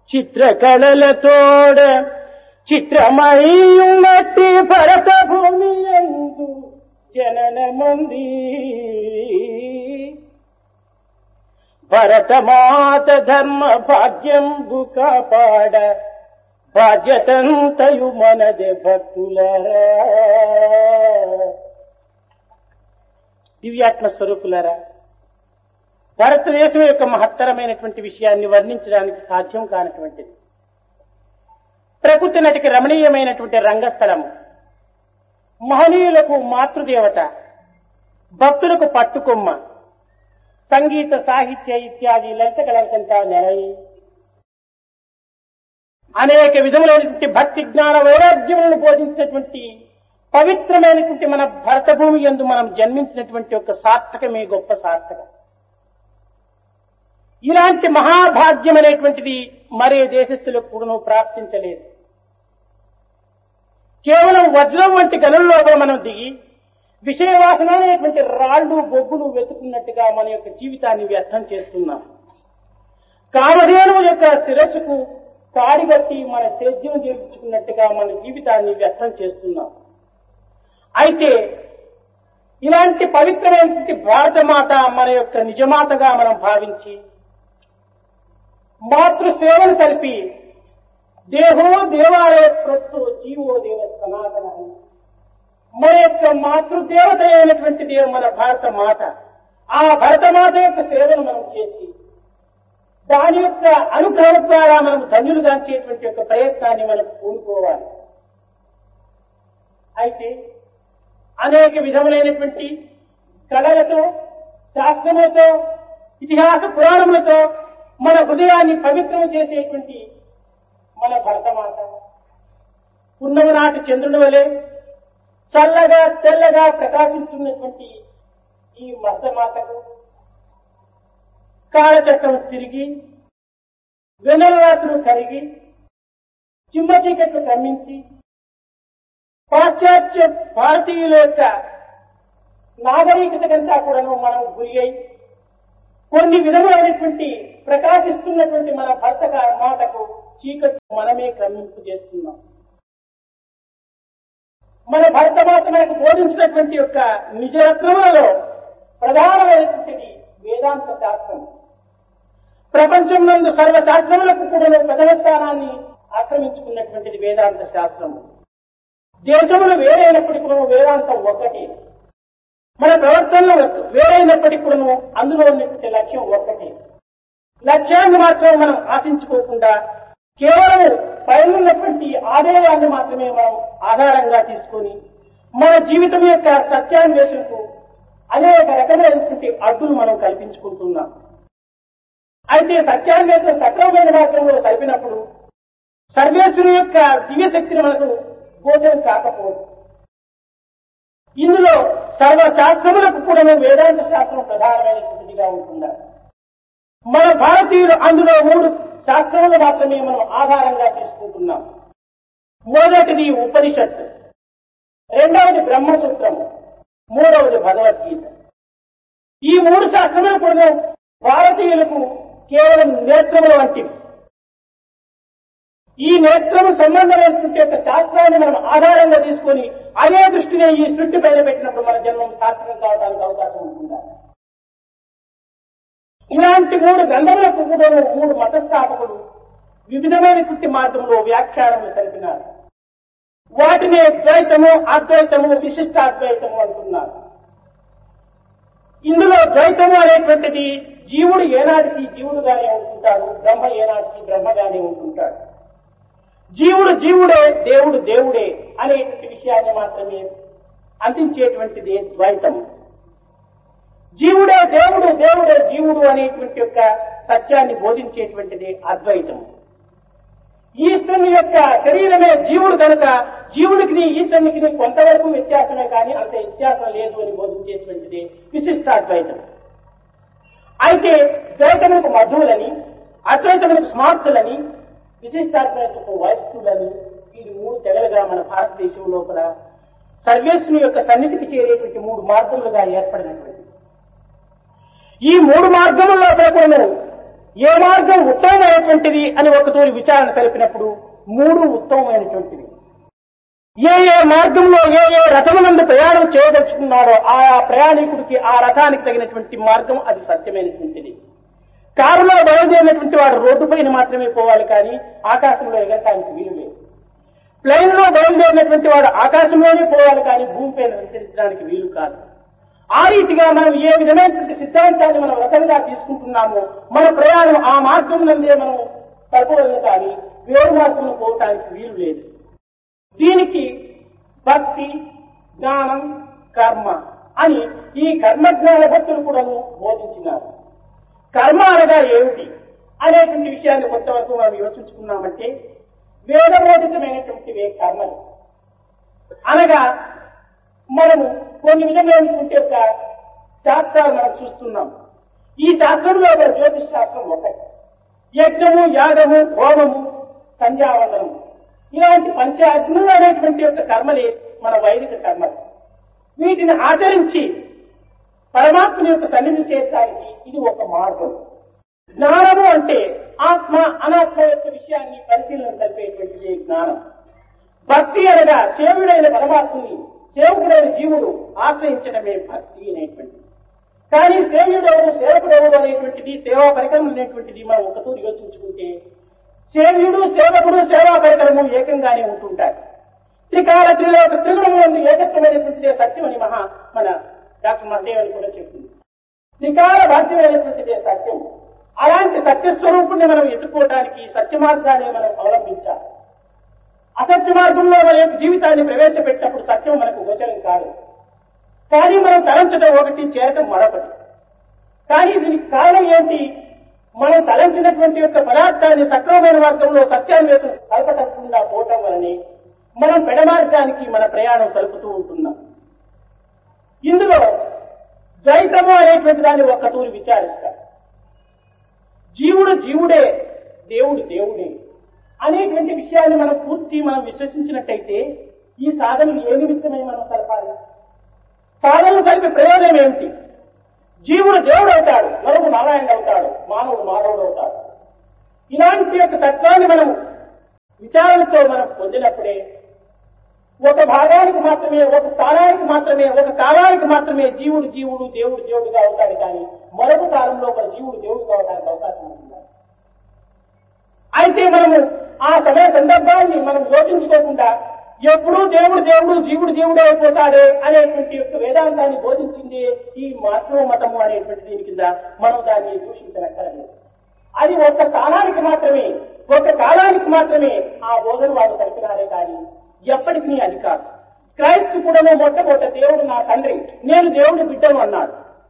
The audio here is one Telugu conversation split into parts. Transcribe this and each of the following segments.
చిత్రకళలతోడ చిత్రమయ్యున్నట్టి భరత భూమి ఎందు జననమంది భరతమాత ధర్మ భాగ్యంబు కాపాడ బాధ్యతంతయు మనదే భక్తులరా దివ్యాత్మ స్వరూపులరా భారతదేశం యొక్క మహత్తరమైనటువంటి విషయాన్ని వర్ణించడానికి సాధ్యం కానటువంటిది ప్రకృతి నటికి రమణీయమైనటువంటి రంగస్థలము మహనీయులకు మాతృదేవత భక్తులకు పట్టుకొమ్మ సంగీత సాహిత్య ఇత్యాది లలిత కళలకంతా నెరయి అనేక విధములైనటువంటి భక్తి జ్ఞాన వైరాగ్యములను బోధించినటువంటి పవిత్రమైనటువంటి మన భరతభూమి ఎందు మనం జన్మించినటువంటి ఒక సార్థకమే గొప్ప సార్థకం ఇలాంటి మహాభాగ్యం అనేటువంటిది మరే దేశస్థులకు కూడా ప్రాప్తించలేదు కేవలం వజ్రం వంటి గనుల లోపల మనం దిగి విషయవాసన అనేటువంటి రాళ్ళు బొగ్గులు వెతుకున్నట్టుగా మన యొక్క జీవితాన్ని వ్యర్థం చేస్తున్నాం కామధేనువు యొక్క శిరస్సుకు కాడిగట్టి మన సేద్యం చేయించుకున్నట్టుగా మన జీవితాన్ని వ్యర్థం చేస్తున్నాం అయితే ఇలాంటి పవిత్రమైనటువంటి భారతమాత మన యొక్క నిజమాతగా మనం భావించి మాతృ సేవను సలిపి దేహో దేవాలయ ప్రత్తు జీవో దేవ సనాతన మన యొక్క మాతృదేవత అయినటువంటి దేవ మన భారత మాత ఆ భరత మాత యొక్క సేవను మనం చేసి దాని యొక్క అనుగ్రహం ద్వారా మనం ధన్యులు దాచేటువంటి యొక్క ప్రయత్నాన్ని మనం పూనుకోవాలి అయితే అనేక విధములైనటువంటి కళలతో శాస్త్రములతో ఇతిహాస పురాణములతో మన హృదయాన్ని పవిత్రం చేసేటువంటి మన భరతమాత పున్నమ నాటి చంద్రుని వలె చల్లగా తెల్లగా ప్రకాశిస్తున్నటువంటి ఈ మతమాతకు కాలచక్రం తిరిగి వెనరాత్రులు కరిగి చిమ్మ చీకట్లు కమ్మించి పాశ్చాత్య భారతీయుల యొక్క నాగరికతకంతా కూడాను మనం గురి అయి కొన్ని విధములైనటువంటి ప్రకాశిస్తున్నటువంటి మన భర్త మాటకు చీకటి మనమే క్రమింపు చేస్తున్నాం మన భర్త మాత మనకు బోధించినటువంటి యొక్క నిజరత్నములలో ప్రధానమైనటువంటిది వేదాంత శాస్త్రం ప్రపంచం నందు సర్వశాస్త్రములకు కూడా ప్రథమ స్థానాన్ని ఆక్రమించుకున్నటువంటిది వేదాంత శాస్త్రము దేశములు వేరైనప్పటికీ కూడా వేదాంతం ఒక్కటే మన ప్రవర్తనలు వేరైనప్పటికీ కూడా అందులో ఉన్నటువంటి లక్ష్యం ఒక్కటే లక్ష్యాన్ని మాత్రం మనం ఆశించుకోకుండా కేవలం పైనున్నటువంటి ఆదాయాన్ని మాత్రమే మనం ఆధారంగా తీసుకొని మన జీవితం యొక్క సత్యాన్వేషణకు అనేక రకమైనటువంటి అడ్డులు మనం కల్పించుకుంటున్నాం అయితే సత్యాన్వేషణ సక్రమమైన మార్గంలో కలిపినప్పుడు సర్వేశ్వరు యొక్క దివ్యశక్తిని మనకు గోచరం కాకపోదు ఇందులో సర్వశాస్త్రములకు కూడా వేదాంత శాస్త్రం ప్రధానమైనటువంటిదిగా ఉంటున్నారు మన భారతీయులు అందులో మూడు శాస్త్రములు మాత్రమే మనం ఆధారంగా తీసుకుంటున్నాం మొదటిది ఉపనిషత్తు రెండవది బ్రహ్మసూత్రము మూడవది భగవద్గీత ఈ మూడు శాస్త్రములు కూడా భారతీయులకు కేవలం నేత్రముల వంటివి ఈ నేత్రము సంబంధమైనటువంటి యొక్క శాస్త్రాన్ని మనం ఆధారంగా తీసుకొని అదే దృష్టిని ఈ సృష్టి పైన పెట్టినప్పుడు మన జన్మం సార్థకం కావడానికి అవకాశం ఉంటుందా ఇలాంటి మూడు గంధములకు కూడా మూడు మతస్థాపకులు వివిధమైనటువంటి మార్గంలో వ్యాఖ్యానములు తెలిపినారు వాటిని ద్వైతము అద్వైతము విశిష్టాద్వైతము అంటున్నారు ఇందులో ద్వైతము అనేటువంటిది జీవుడు ఏనాటికి జీవుడుగానే ఉంటుంటాడు బ్రహ్మ ఏనాటికి బ్రహ్మగానే ఉంటుంటాడు జీవుడు జీవుడే దేవుడు దేవుడే అనేటువంటి విషయాన్ని మాత్రమే అందించేటువంటిది ద్వైతము జీవుడే దేవుడు దేవుడే జీవుడు అనేటువంటి యొక్క సత్యాన్ని బోధించేటువంటిది అద్వైతము ఈశ్వరుని యొక్క శరీరమే జీవుడు కనుక జీవుడికి ఈశ్వరునికి కొంతవరకు వ్యత్యాసమే కానీ అంత వ్యత్యాసం లేదు అని బోధించేటువంటిది విశిష్టాద్వైతం అయితే ద్వైతములకు మధువులని అద్వైతములకు స్మార్తులని విశిష్టాద్వైతకు వయస్సులని ఈ మూడు తెగలుగా మన భారతదేశం లోపల సర్వేశ్వరుని యొక్క సన్నిధికి చేరేటువంటి మూడు మార్గములుగా ఏర్పడినటువంటి ఈ మూడు మార్గముల లోపల కూడా ఏ మార్గం ఉత్తమమైనటువంటిది అని ఒకతూరి విచారణ తెలిపినప్పుడు మూడు ఉత్తమమైనటువంటివి ఏ ఏ మార్గంలో ఏ ఏ రథమునందు ప్రయాణం చేయదలుచుకున్నాడో ఆయా ప్రయాణికుడికి ఆ రథానికి తగినటువంటి మార్గం అది సత్యమైనటువంటిది కారులో బయలుదేరినటువంటి వాడు రోడ్డు పైన మాత్రమే పోవాలి కానీ ఆకాశంలో ఎగరటానికి వీలు లేదు ప్లైన్ లో బయలుదేరినటువంటి వాడు ఆకాశంలోనే పోవాలి కానీ భూమిపైన సంచరించడానికి వీలు కాదు ఆ రీతిగా మనం ఏ విధమైనటువంటి సిద్ధాంతాన్ని మనం రథంగా తీసుకుంటున్నామో మన ప్రయాణం ఆ మార్గం నందే మనం సరిపోలేదు కానీ వేరు మార్గంలో పోవటానికి వీలు లేదు దీనికి భక్తి జ్ఞానం కర్మ అని ఈ కర్మజ్ఞాన భక్తులు కూడా బోధించినారు కర్మ అనగా ఏమిటి అనేటువంటి విషయాన్ని కొంతవరకు మనం యోచించుకున్నామంటే వేదబోధితమైనటువంటివే కర్మలు అనగా మనము కొన్ని విధమైనటువంటి యొక్క శాస్త్రాలు మనం చూస్తున్నాం ఈ శాస్త్రంలో ఒక జ్యోతిష్ శాస్త్రం ఒకటి యజ్ఞము యాగము హోమము సంధ్యావందనము ఇలాంటి పంచాగ్నులు అనేటువంటి యొక్క కర్మలే మన వైదిక కర్మలు వీటిని ఆచరించి పరమాత్మ యొక్క సన్నిధి చేయడానికి ఇది ఒక మార్గం జ్ఞానము అంటే ఆత్మ అనాత్మ యొక్క విషయాన్ని పరిశీలన కలిపేటువంటిది జ్ఞానం భక్తి అనగా సేవుడైన పరమాత్మని సేవకుడైన జీవుడు ఆశ్రయించడమే భక్తి అనేటువంటిది కానీ సేవ్యుడెవరు సేవకుడెవరు అనేటువంటిది సేవా పరికరం అనేటువంటిది మనం ఒకతూరు యోచించుకుంటే సేవ్యుడు సేవకుడు సేవా పరికరము ఏకంగానే ఉంటుంటారు త్రికాల త్రిలోక త్రిగుణములందు ఏకత్వమైనటువంటిదే సత్యమని మహా మన డాక్టర్ మహదేవని కూడా చెప్తుంది త్రికాల బాధ్యమైనటువంటిదే సత్యం అలాంటి సత్యస్వరూపుణ్ణి మనం ఎత్తుకోవడానికి సత్య మార్గాన్ని మనం అవలంబించాలి అసత్య మార్గంలో మన యొక్క జీవితాన్ని ప్రవేశపెట్టినప్పుడు సత్యం మనకు గోచరం కాదు కానీ మనం తలంచడం ఒకటి చేరటం మరొకటి కానీ దీనికి కారణం ఏంటి మనం తలంచినటువంటి యొక్క పదార్థాన్ని సక్రమమైన మార్గంలో సత్యాన్వేషణ కలపటకుండా పోవటం వలనే మనం పెడమార్గానికి మన ప్రయాణం సలుపుతూ ఉంటున్నాం ఇందులో ద్వైతము అనేటువంటి దాన్ని ఒక్కతూరి విచారిస్తారు జీవుడు జీవుడే దేవుడు దేవుడే అనేటువంటి విషయాన్ని మనం పూర్తి మనం విశ్వసించినట్టయితే ఈ సాధనలు ఏ నిమిత్తమై మనం కలపాలి సాధనలు కలిపి ప్రయోజనం ఏమిటి జీవుడు దేవుడు అవుతాడు నరుడు నారాయణ అవుతాడు మానవుడు మానవుడు అవుతాడు ఇలాంటి యొక్క తత్వాన్ని మనం విచారణతో మనం పొందినప్పుడే ఒక భాగానికి మాత్రమే ఒక స్థానానికి మాత్రమే ఒక కాలానికి మాత్రమే జీవుడు జీవుడు దేవుడు దేవుడుగా అవుతాడు కానీ మరొక కాలంలో ఒక జీవుడు దేవుడు కావడానికి అవకాశం ఉంటుంది అయితే మనము ఆ సమయ సందర్భాన్ని మనం యోచించుకోకుండా ఎప్పుడూ దేవుడు దేవుడు జీవుడు జీవుడు అయిపోతాడే అనేటువంటి యొక్క వేదాంతాన్ని బోధించింది ఈ మాతృ మతము అనేటువంటి దీని కింద మనం దాన్ని దూషించనక్కర్లేదు అది ఒక కాలానికి మాత్రమే ఒక కాలానికి మాత్రమే ఆ బోధన వాళ్ళు కలిపినారే కానీ ఎప్పటికీ అది కాదు క్రైస్తు కూడా మొట్టమొదట దేవుడు నా తండ్రి నేను దేవుడి బిడ్డను అన్నాడు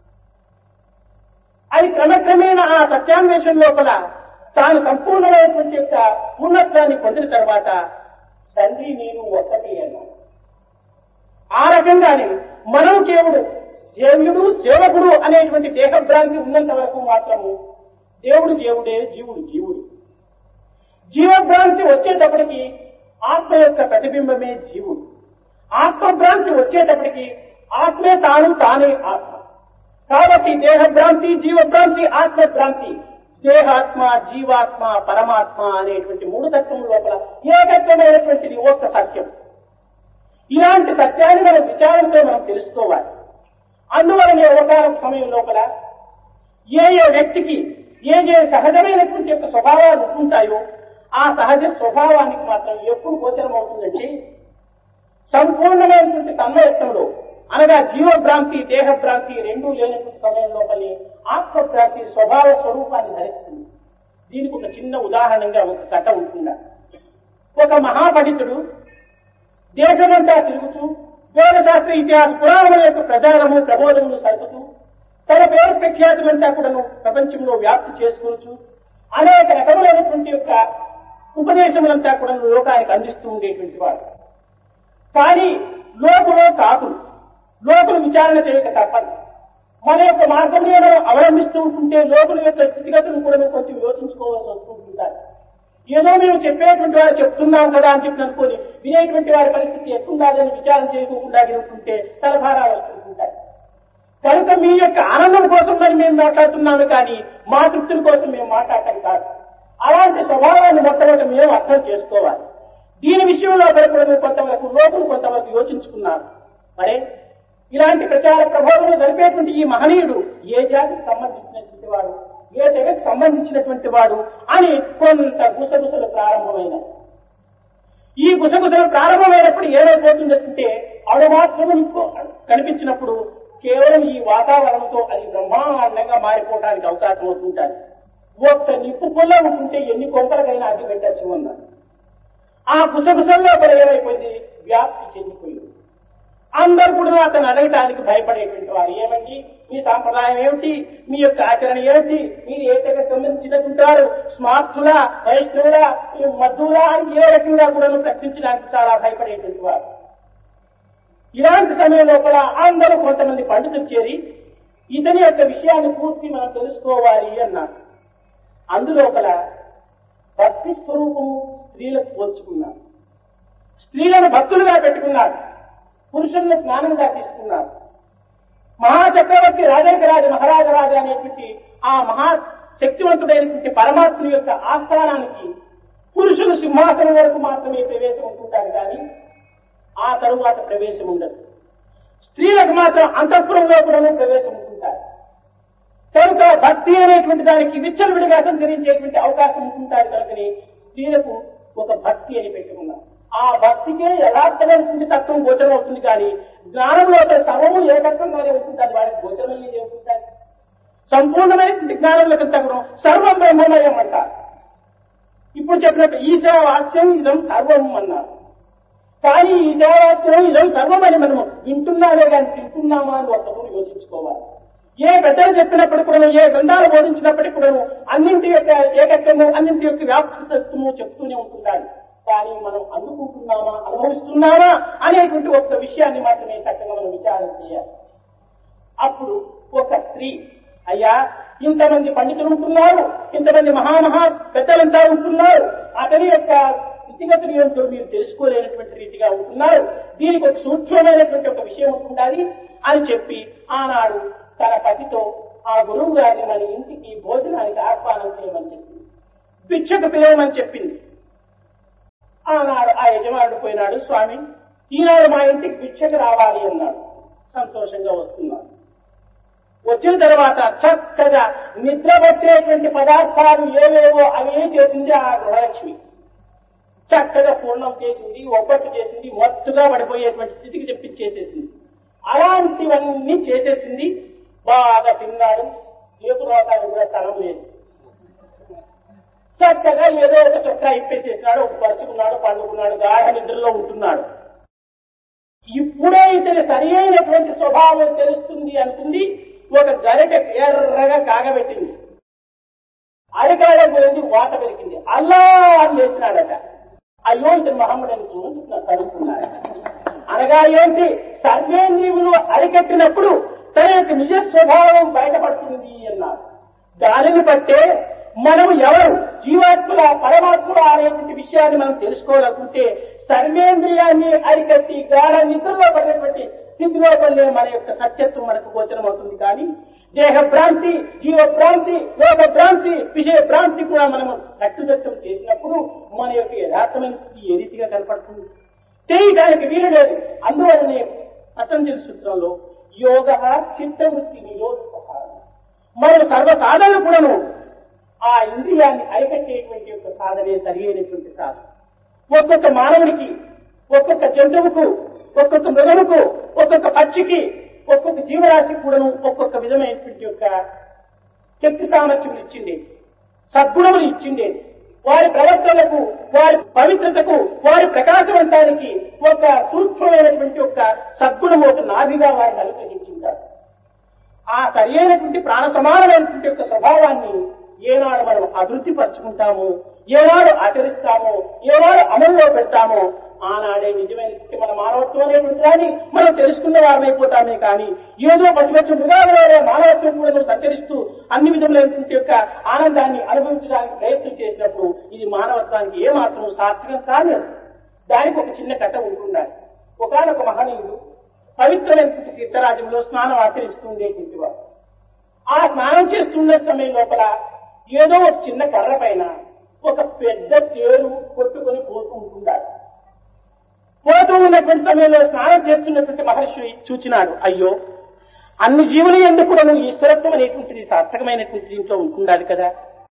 అది క్రమక్రమేణా ఆ సత్యాన్వేషణ లోపల తాను సంపూర్ణమైనటువంటి యొక్క పూర్ణత్వాన్ని పొందిన తర్వాత తండ్రి నేను ఒక్కటి అన్నాడు ఆ రకంగానే మనం దేవుడు సేవ్యుడు సేవకుడు అనేటువంటి దేహభ్రాంతి ఉన్నంత వరకు మాత్రము దేవుడు దేవుడే జీవుడు జీవుడు జీవభ్రాంతి వచ్చేటప్పటికి ఆత్మ యొక్క ప్రతిబింబమే జీవుడు ఆత్మభ్రాంతి వచ్చేటప్పటికి ఆత్మే తాను తానే ఆత్మ కాబట్టి దేహభ్రాంతి జీవభ్రాంతి ఆత్మభ్రాంతి దేహాత్మ జీవాత్మ పరమాత్మ అనేటువంటి మూడు తత్వం లోపల ఏకత్వమైనటువంటిది ఒక్క సత్యం ఇలాంటి సత్యాన్ని మనం విచారంతో మనం తెలుసుకోవాలి అందువలనే ఒకనొక సమయం లోపల ఏ ఏ వ్యక్తికి ఏ ఏ సహజమైనటువంటి యొక్క స్వభావాలు ఉంటాయో ఆ సహజ స్వభావానికి మాత్రం ఎప్పుడు గోచరం అవుతుందంటే సంపూర్ణమైనటువంటి తన్మయత్వంలో అనగా జీవభ్రాంతి దేహభ్రాంతి రెండూ లేనటువంటి సమయం లోపలి ఆత్మభ్రాంతి స్వభావ స్వరూపాన్ని ధరిస్తుంది దీనికి ఒక చిన్న ఉదాహరణగా ఒక కథ ఉంటుందా ఒక మహాపండితుడు దేశమంతా తిరుగుతూ వేదశాస్త్ర ఇతిహాస పురాణముల యొక్క ప్రచారము ప్రబోధములు సరుపుతూ తన పేరు ప్రఖ్యాతులంతా కూడాను ప్రపంచంలో వ్యాప్తి చేసుకుంటూ అనేక రకములైనటువంటి యొక్క ఉపదేశములంతా కూడా లోకానికి అందిస్తూ ఉండేటువంటి వాడు కానీ లోకులో కాకులు లోకులు విచారణ చేయక తప్పదు మన యొక్క మార్గంలో మనం అవలంబిస్తూ ఉంటుంటే లోకుల యొక్క స్థితిగతులను కూడా కొంచెం యోచించుకోవాల్సి వస్తుంటుంటారు ఏదో మేము చెప్పేటువంటి వారు చెప్తున్నాం కదా అని చెప్పి అనుకోని వినేటువంటి వారి పరిస్థితి ఎట్లుండాలని విచారం చేయకుండా ఉంటే తలభారాలు వస్తుంటాయి కనుక మీ యొక్క ఆనందం కోసం మరి మేము మాట్లాడుతున్నాము కానీ మా తృప్తుల కోసం మేము మాట్లాడటం కాదు అలాంటి స్వభావాన్ని మొట్టమొదటి మేము అర్థం చేసుకోవాలి దీని విషయంలో భయపడము కొంతవరకు లోతులు కొంతవరకు యోచించుకున్నారు మరే ఇలాంటి ప్రచార ప్రభావం జరిపేటువంటి ఈ మహనీయుడు ఏ జాతికి సంబంధించినటువంటి వాడు ఏ తెగకు సంబంధించినటువంటి వాడు అని కొంత గుసగుసలు ప్రారంభమైనాయి ఈ గుసగుసలు ప్రారంభమైనప్పుడు ఏమైపోతుందంటే అవి మాత్రం ఇంకో కనిపించినప్పుడు కేవలం ఈ వాతావరణంతో అది బ్రహ్మాండంగా మారిపోవడానికి అవకాశం అవుతుంటారు ఒక్క నిప్పు పొల్ల ఉంటుంటే ఎన్ని కొంపలకైనా అడ్డు పెట్టచ్చు అన్నారు ఆ గుసగుసల్లో కూడా ఏమైపోయింది వ్యాప్తి చెందిపోయింది అందరూ కూడా అతను అడగటానికి భయపడేటువంటి వారు ఏమండి మీ సాంప్రదాయం ఏమిటి మీ యొక్క ఆచరణ ఏమిటి మీరు ఏ తెగ సంబంధించినట్టుంటారు స్మార్తులా వైష్ణవులా మధురా అని ఏ రకంగా కూడా ప్రశ్నించడానికి చాలా భయపడేటువంటి వారు ఇలాంటి సమయం లోపల అందరూ కొంతమంది పండితులు చేరి ఇతని యొక్క విషయాన్ని పూర్తి మనం తెలుసుకోవాలి అన్నారు అందులోపల భక్తి స్వరూపము స్త్రీలకు పోల్చుకున్నారు స్త్రీలను భక్తులుగా పెట్టుకున్నారు పురుషులను స్నానంగా తీసుకున్నారు మహాచక్రవర్తి రాజేంద్రరాజు మహారాజరాజు అనేటువంటి ఆ మహా శక్తివంతుడైనటువంటి పరమాత్మ యొక్క ఆస్థానానికి పురుషులు సింహాసనం వరకు మాత్రమే ప్రవేశం ఉంటుంటారు కానీ ఆ తరువాత ప్రవేశం ఉండదు స్త్రీలకు మాత్రం అంతఃపురంలో కూడా ప్రవేశం ఉంటుంటారు కనుక భక్తి అనేటువంటి దానికి విచ్చలవిడిగా సంచరించేటువంటి అవకాశం ఉంటుంటారు కనుకని స్త్రీలకు ఒక భక్తి అని పెట్టుకున్నారు ఆ భక్తికే యథార్థమైనటువంటి తత్వం గోచరం అవుతుంది కానీ జ్ఞానంలో సర్వము ఏకత్వంగానే ఉంటుంది అది వాడికి గోచరమయ్యే ఏముంటుంది సంపూర్ణమైనటువంటి జ్ఞానంలో కూడా సర్వం బ్రహ్మమయం అంటారు ఇప్పుడు చెప్పినట్టు ఈశావాస్యం ఇదం సర్వం అన్నారు కానీ ఈశావాస్యం ఇదం సర్వం అని మనము వింటున్నామే కానీ తింటున్నామా అని ఒక్కరు యోచించుకోవాలి ఏ పెద్దలు చెప్పినప్పుడు కూడా ఏ గ్రంథాలు బోధించినప్పటికీ కూడా అన్నింటి యొక్క ఏకత్వము అన్నింటి యొక్క వ్యాప్తిత్వము చెప్తూనే ఉంటున్నారు కానీ మనం అందుకుంటున్నామా అనుభవిస్తున్నామా అనేటువంటి ఒక్క విషయాన్ని మాత్రమే చక్కగా మనం విచారం చేయాలి అప్పుడు ఒక స్త్రీ అయ్యా ఇంతమంది పండితులు ఉంటున్నారు ఇంతమంది మహామహా పెద్దలంతా ఉంటున్నారు అతని యొక్క స్థితిగతులు ఏంటో మీరు తెలుసుకోలేనటువంటి రీతిగా ఉంటున్నారు దీనికి ఒక సూక్ష్మమైనటువంటి ఒక విషయం ఉంటుండాలి అని చెప్పి ఆనాడు తన పతితో ఆ గురువు గారిని మన ఇంటికి భోజనానికి ఆహ్వానం చేయమని చెప్పింది భిక్షకు పిలవమని చెప్పింది ఆనాడు ఆ యజమానుడు పోయినాడు స్వామి ఈనాడు మా ఇంటికి భిక్షకు రావాలి అన్నాడు సంతోషంగా వస్తున్నాడు వచ్చిన తర్వాత చక్కగా నిద్రపట్టేటువంటి పదార్థాలు ఏవేవో అవే చేసింది ఆ గృహలక్ష్మి చక్కగా పూర్ణం చేసింది ఒబ్బట్టు చేసింది మొత్తుగా పడిపోయేటువంటి స్థితికి తెప్పించేసేసింది అలాంటివన్నీ చేసేసింది బాగా తిన్నాడు ఏపు రోగానికి కూడా స్థలం లేదు చక్కగా ఏదో ఒక చొక్కా ఇప్పేసేసినాడు ఒక పరుచుకున్నాడు పండుకున్నాడు గాఢ నిద్రలో ఉంటున్నాడు ఇప్పుడే ఇతని సరి అయినటువంటి స్వభావం తెలుస్తుంది అనుకుంది ఒక గరిట ఎర్రగా కాగబెట్టింది అరికాడ పోయింది వాత పెరిగింది అల్లా అని లేచినాడట అయ్యో ఇతను మహమ్మడని చూసి తడుస్తున్నాడు అనగా ఏంటి సర్వేంద్రియులు అరికట్టినప్పుడు తన యొక్క నిజ స్వభావం బయటపడుతుంది అన్నారు దానిని బట్టే మనం ఎవరు జీవాత్మల పరమాత్మల అనేటువంటి విషయాన్ని మనం తెలుసుకోవాలనుకుంటే సర్వేంద్రియాన్ని అరికట్టి గాఢ నిద్రలో పడినటువంటి స్థితిలో పడిన మన యొక్క సత్యత్వం మనకు గోచరం అవుతుంది కానీ దేహ భ్రాంతి జీవ భ్రాంతి లోక భ్రాంతి విషయ భ్రాంతి కూడా మనం కట్టుదట్టం చేసినప్పుడు మన యొక్క యథార్థమైన స్థితి ఏ రీతిగా కనపడుతుంది చేయడానికి వీలు లేదు అందువలనే పతంజలి సూత్రంలో యోగ చిత్తవృత్తి నిరోధక మనం సర్వ సాధనలు కూడాను ఆ ఇంద్రియాన్ని అరికట్టేటువంటి యొక్క సాధనే సరి అయినటువంటి సాధన ఒక్కొక్క మానవుడికి ఒక్కొక్క జంతువుకు ఒక్కొక్క మృగముకు ఒక్కొక్క పక్షికి ఒక్కొక్క జీవరాశికి కూడాను ఒక్కొక్క విధమైనటువంటి యొక్క శక్తి సామర్థ్యములు ఇచ్చిండేది సద్గుణములు ఇచ్చిండేది వారి ప్రవర్తనకు వారి పవిత్రతకు వారి ప్రకాశవంతానికి ఒక సూక్ష్మమైనటువంటి ఒక సద్గుణము ఒక నాభిగా వారిని అనుగ్రహించింటారు ఆ సరైనటువంటి ప్రాణ సమానమైనటువంటి యొక్క స్వభావాన్ని ఏనాడు మనం అభివృద్ధి పరుచుకుంటాము ఏనాడు ఆచరిస్తామో ఏనాడు అమల్లో పెడతామో ఆనాడే నిజమైనటువంటి మన మానవత్వం అనేటువంటి దాన్ని మనం తెలుసుకున్న వారమైపోతామే కానీ ఏదో పసిపచ్చి మృగాలనే మానవత్వం కూడా సంచరిస్తూ అన్ని విధములైనటువంటి యొక్క ఆనందాన్ని అనుభవించడానికి ప్రయత్నం చేసినప్పుడు ఇది మానవత్వానికి ఏమాత్రం సార్థకం కాలేదు దానికి ఒక చిన్న కథ ఉంటున్నారు ఒకనొక మహనీయుడు పవిత్రమైనటువంటి తీర్థరాజ్యంలో స్నానం ఆచరిస్తూ ఉండేటువంటి వారు ఆ స్నానం చేస్తున్న సమయం లోపల ఏదో ఒక చిన్న కర్ర పైన ఒక పెద్ద తేరు కొట్టుకొని పోతూ ఉంటున్నాడు పోతూ ఉన్నటువంటి సమయంలో స్నానం చేస్తున్నటువంటి మహర్షి చూచినాడు అయ్యో అన్ని జీవులు ఎందుకు కూడా ఈశ్వరత్వం అనేటువంటిది సార్థకమైనటువంటి దీంట్లో ఉంటుండాలి కదా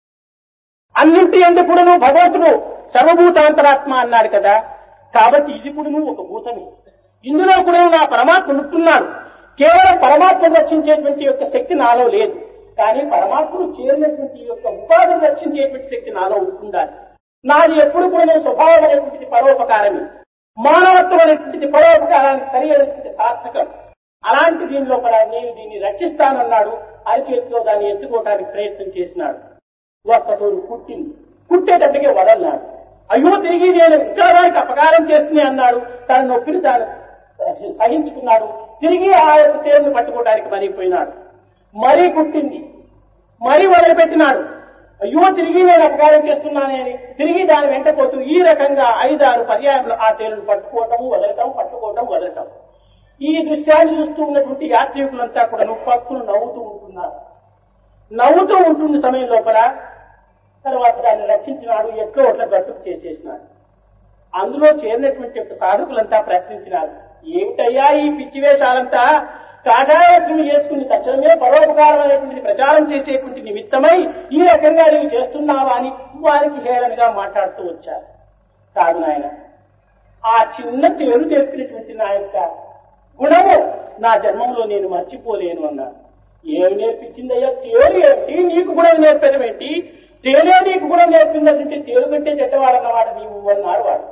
అన్నింటి ఎందుకు కూడా భగవంతుడు సర్వభూతాంతరాత్మ అన్నాడు కదా కాబట్టి ఇది కూడా ఒక భూతమే ఇందులో కూడా నా పరమాత్మ ఉంటున్నాడు కేవలం పరమాత్మను రక్షించేటువంటి యొక్క శక్తి నాలో లేదు కానీ పరమాత్మను చేరినటువంటి యొక్క ఉపాధిని రక్షించేటువంటి శక్తి నాలో ఉంటుండాలి నాది ఎప్పుడు కూడా నేను స్వభావం అనేటువంటిది పరోపకారమే మానవత్వం అనేటువంటిది పరోపకారానికి సరి అయినటువంటి సార్థకం అలాంటి దీనిలో కూడా నేను దీన్ని రక్షిస్తానన్నాడు అరిచేతిలో దాన్ని ఎత్తుకోవడానికి ప్రయత్నం చేసినాడు ఒక్కతోడు కుట్టింది కుట్టేటట్టుగా వదలన్నాడు అయ్యో తిరిగి నేను ఉద్యోగానికి అపకారం చేస్తుంది అన్నాడు తన నొప్పిని తాను సహించుకున్నాడు తిరిగి ఆ యొక్క తేరును పట్టుకోవడానికి మరీ పోయినాడు మరీ కుట్టింది మరీ వదిలిపెట్టినాడు అయ్యో తిరిగి నేను అపకారం చేస్తున్నానే అని తిరిగి దాని వెంట పోతూ ఈ రకంగా ఐదారు పర్యాయంలో ఆ తేలును పట్టుకోవటం వదలటం పట్టుకోవటం వదలటం ఈ దృశ్యాన్ని చూస్తూ ఉన్నటువంటి యాత్రికులంతా కూడా పక్కులు నవ్వుతూ ఉంటున్నారు నవ్వుతూ ఉంటుంది సమయం లోపల తర్వాత దాన్ని రక్షించినాడు ఎట్లో అట్లా గట్టుకు చేసేసినాడు అందులో చేరినటువంటి యొక్క సాధకులంతా ప్రశ్నించినారు ఏమిటయ్యా ఈ పిచ్చి వేషాలంతా కాషాయత్వం చేసుకుని తక్షణమే పరోపకారమైనటువంటి ప్రచారం చేసేటువంటి నిమిత్తమై ఈ రకంగా నీవు చేస్తున్నావా అని వారికి హేళనగా మాట్లాడుతూ వచ్చారు కాదు నాయన ఆ చిన్న తేరు నేర్పినటువంటి నా యొక్క గుణము నా జన్మంలో నేను మర్చిపోలేను అన్నాను ఏమి నేర్పించిందయ్యా తేరు ఏంటి నీకు గుణం నేర్పడం ఏంటి తేలే నీకు గుణం నేర్పిందంటే తేరు కంటే చెడ్డవాడన్నవాడు నీవు అన్నాడు వాడు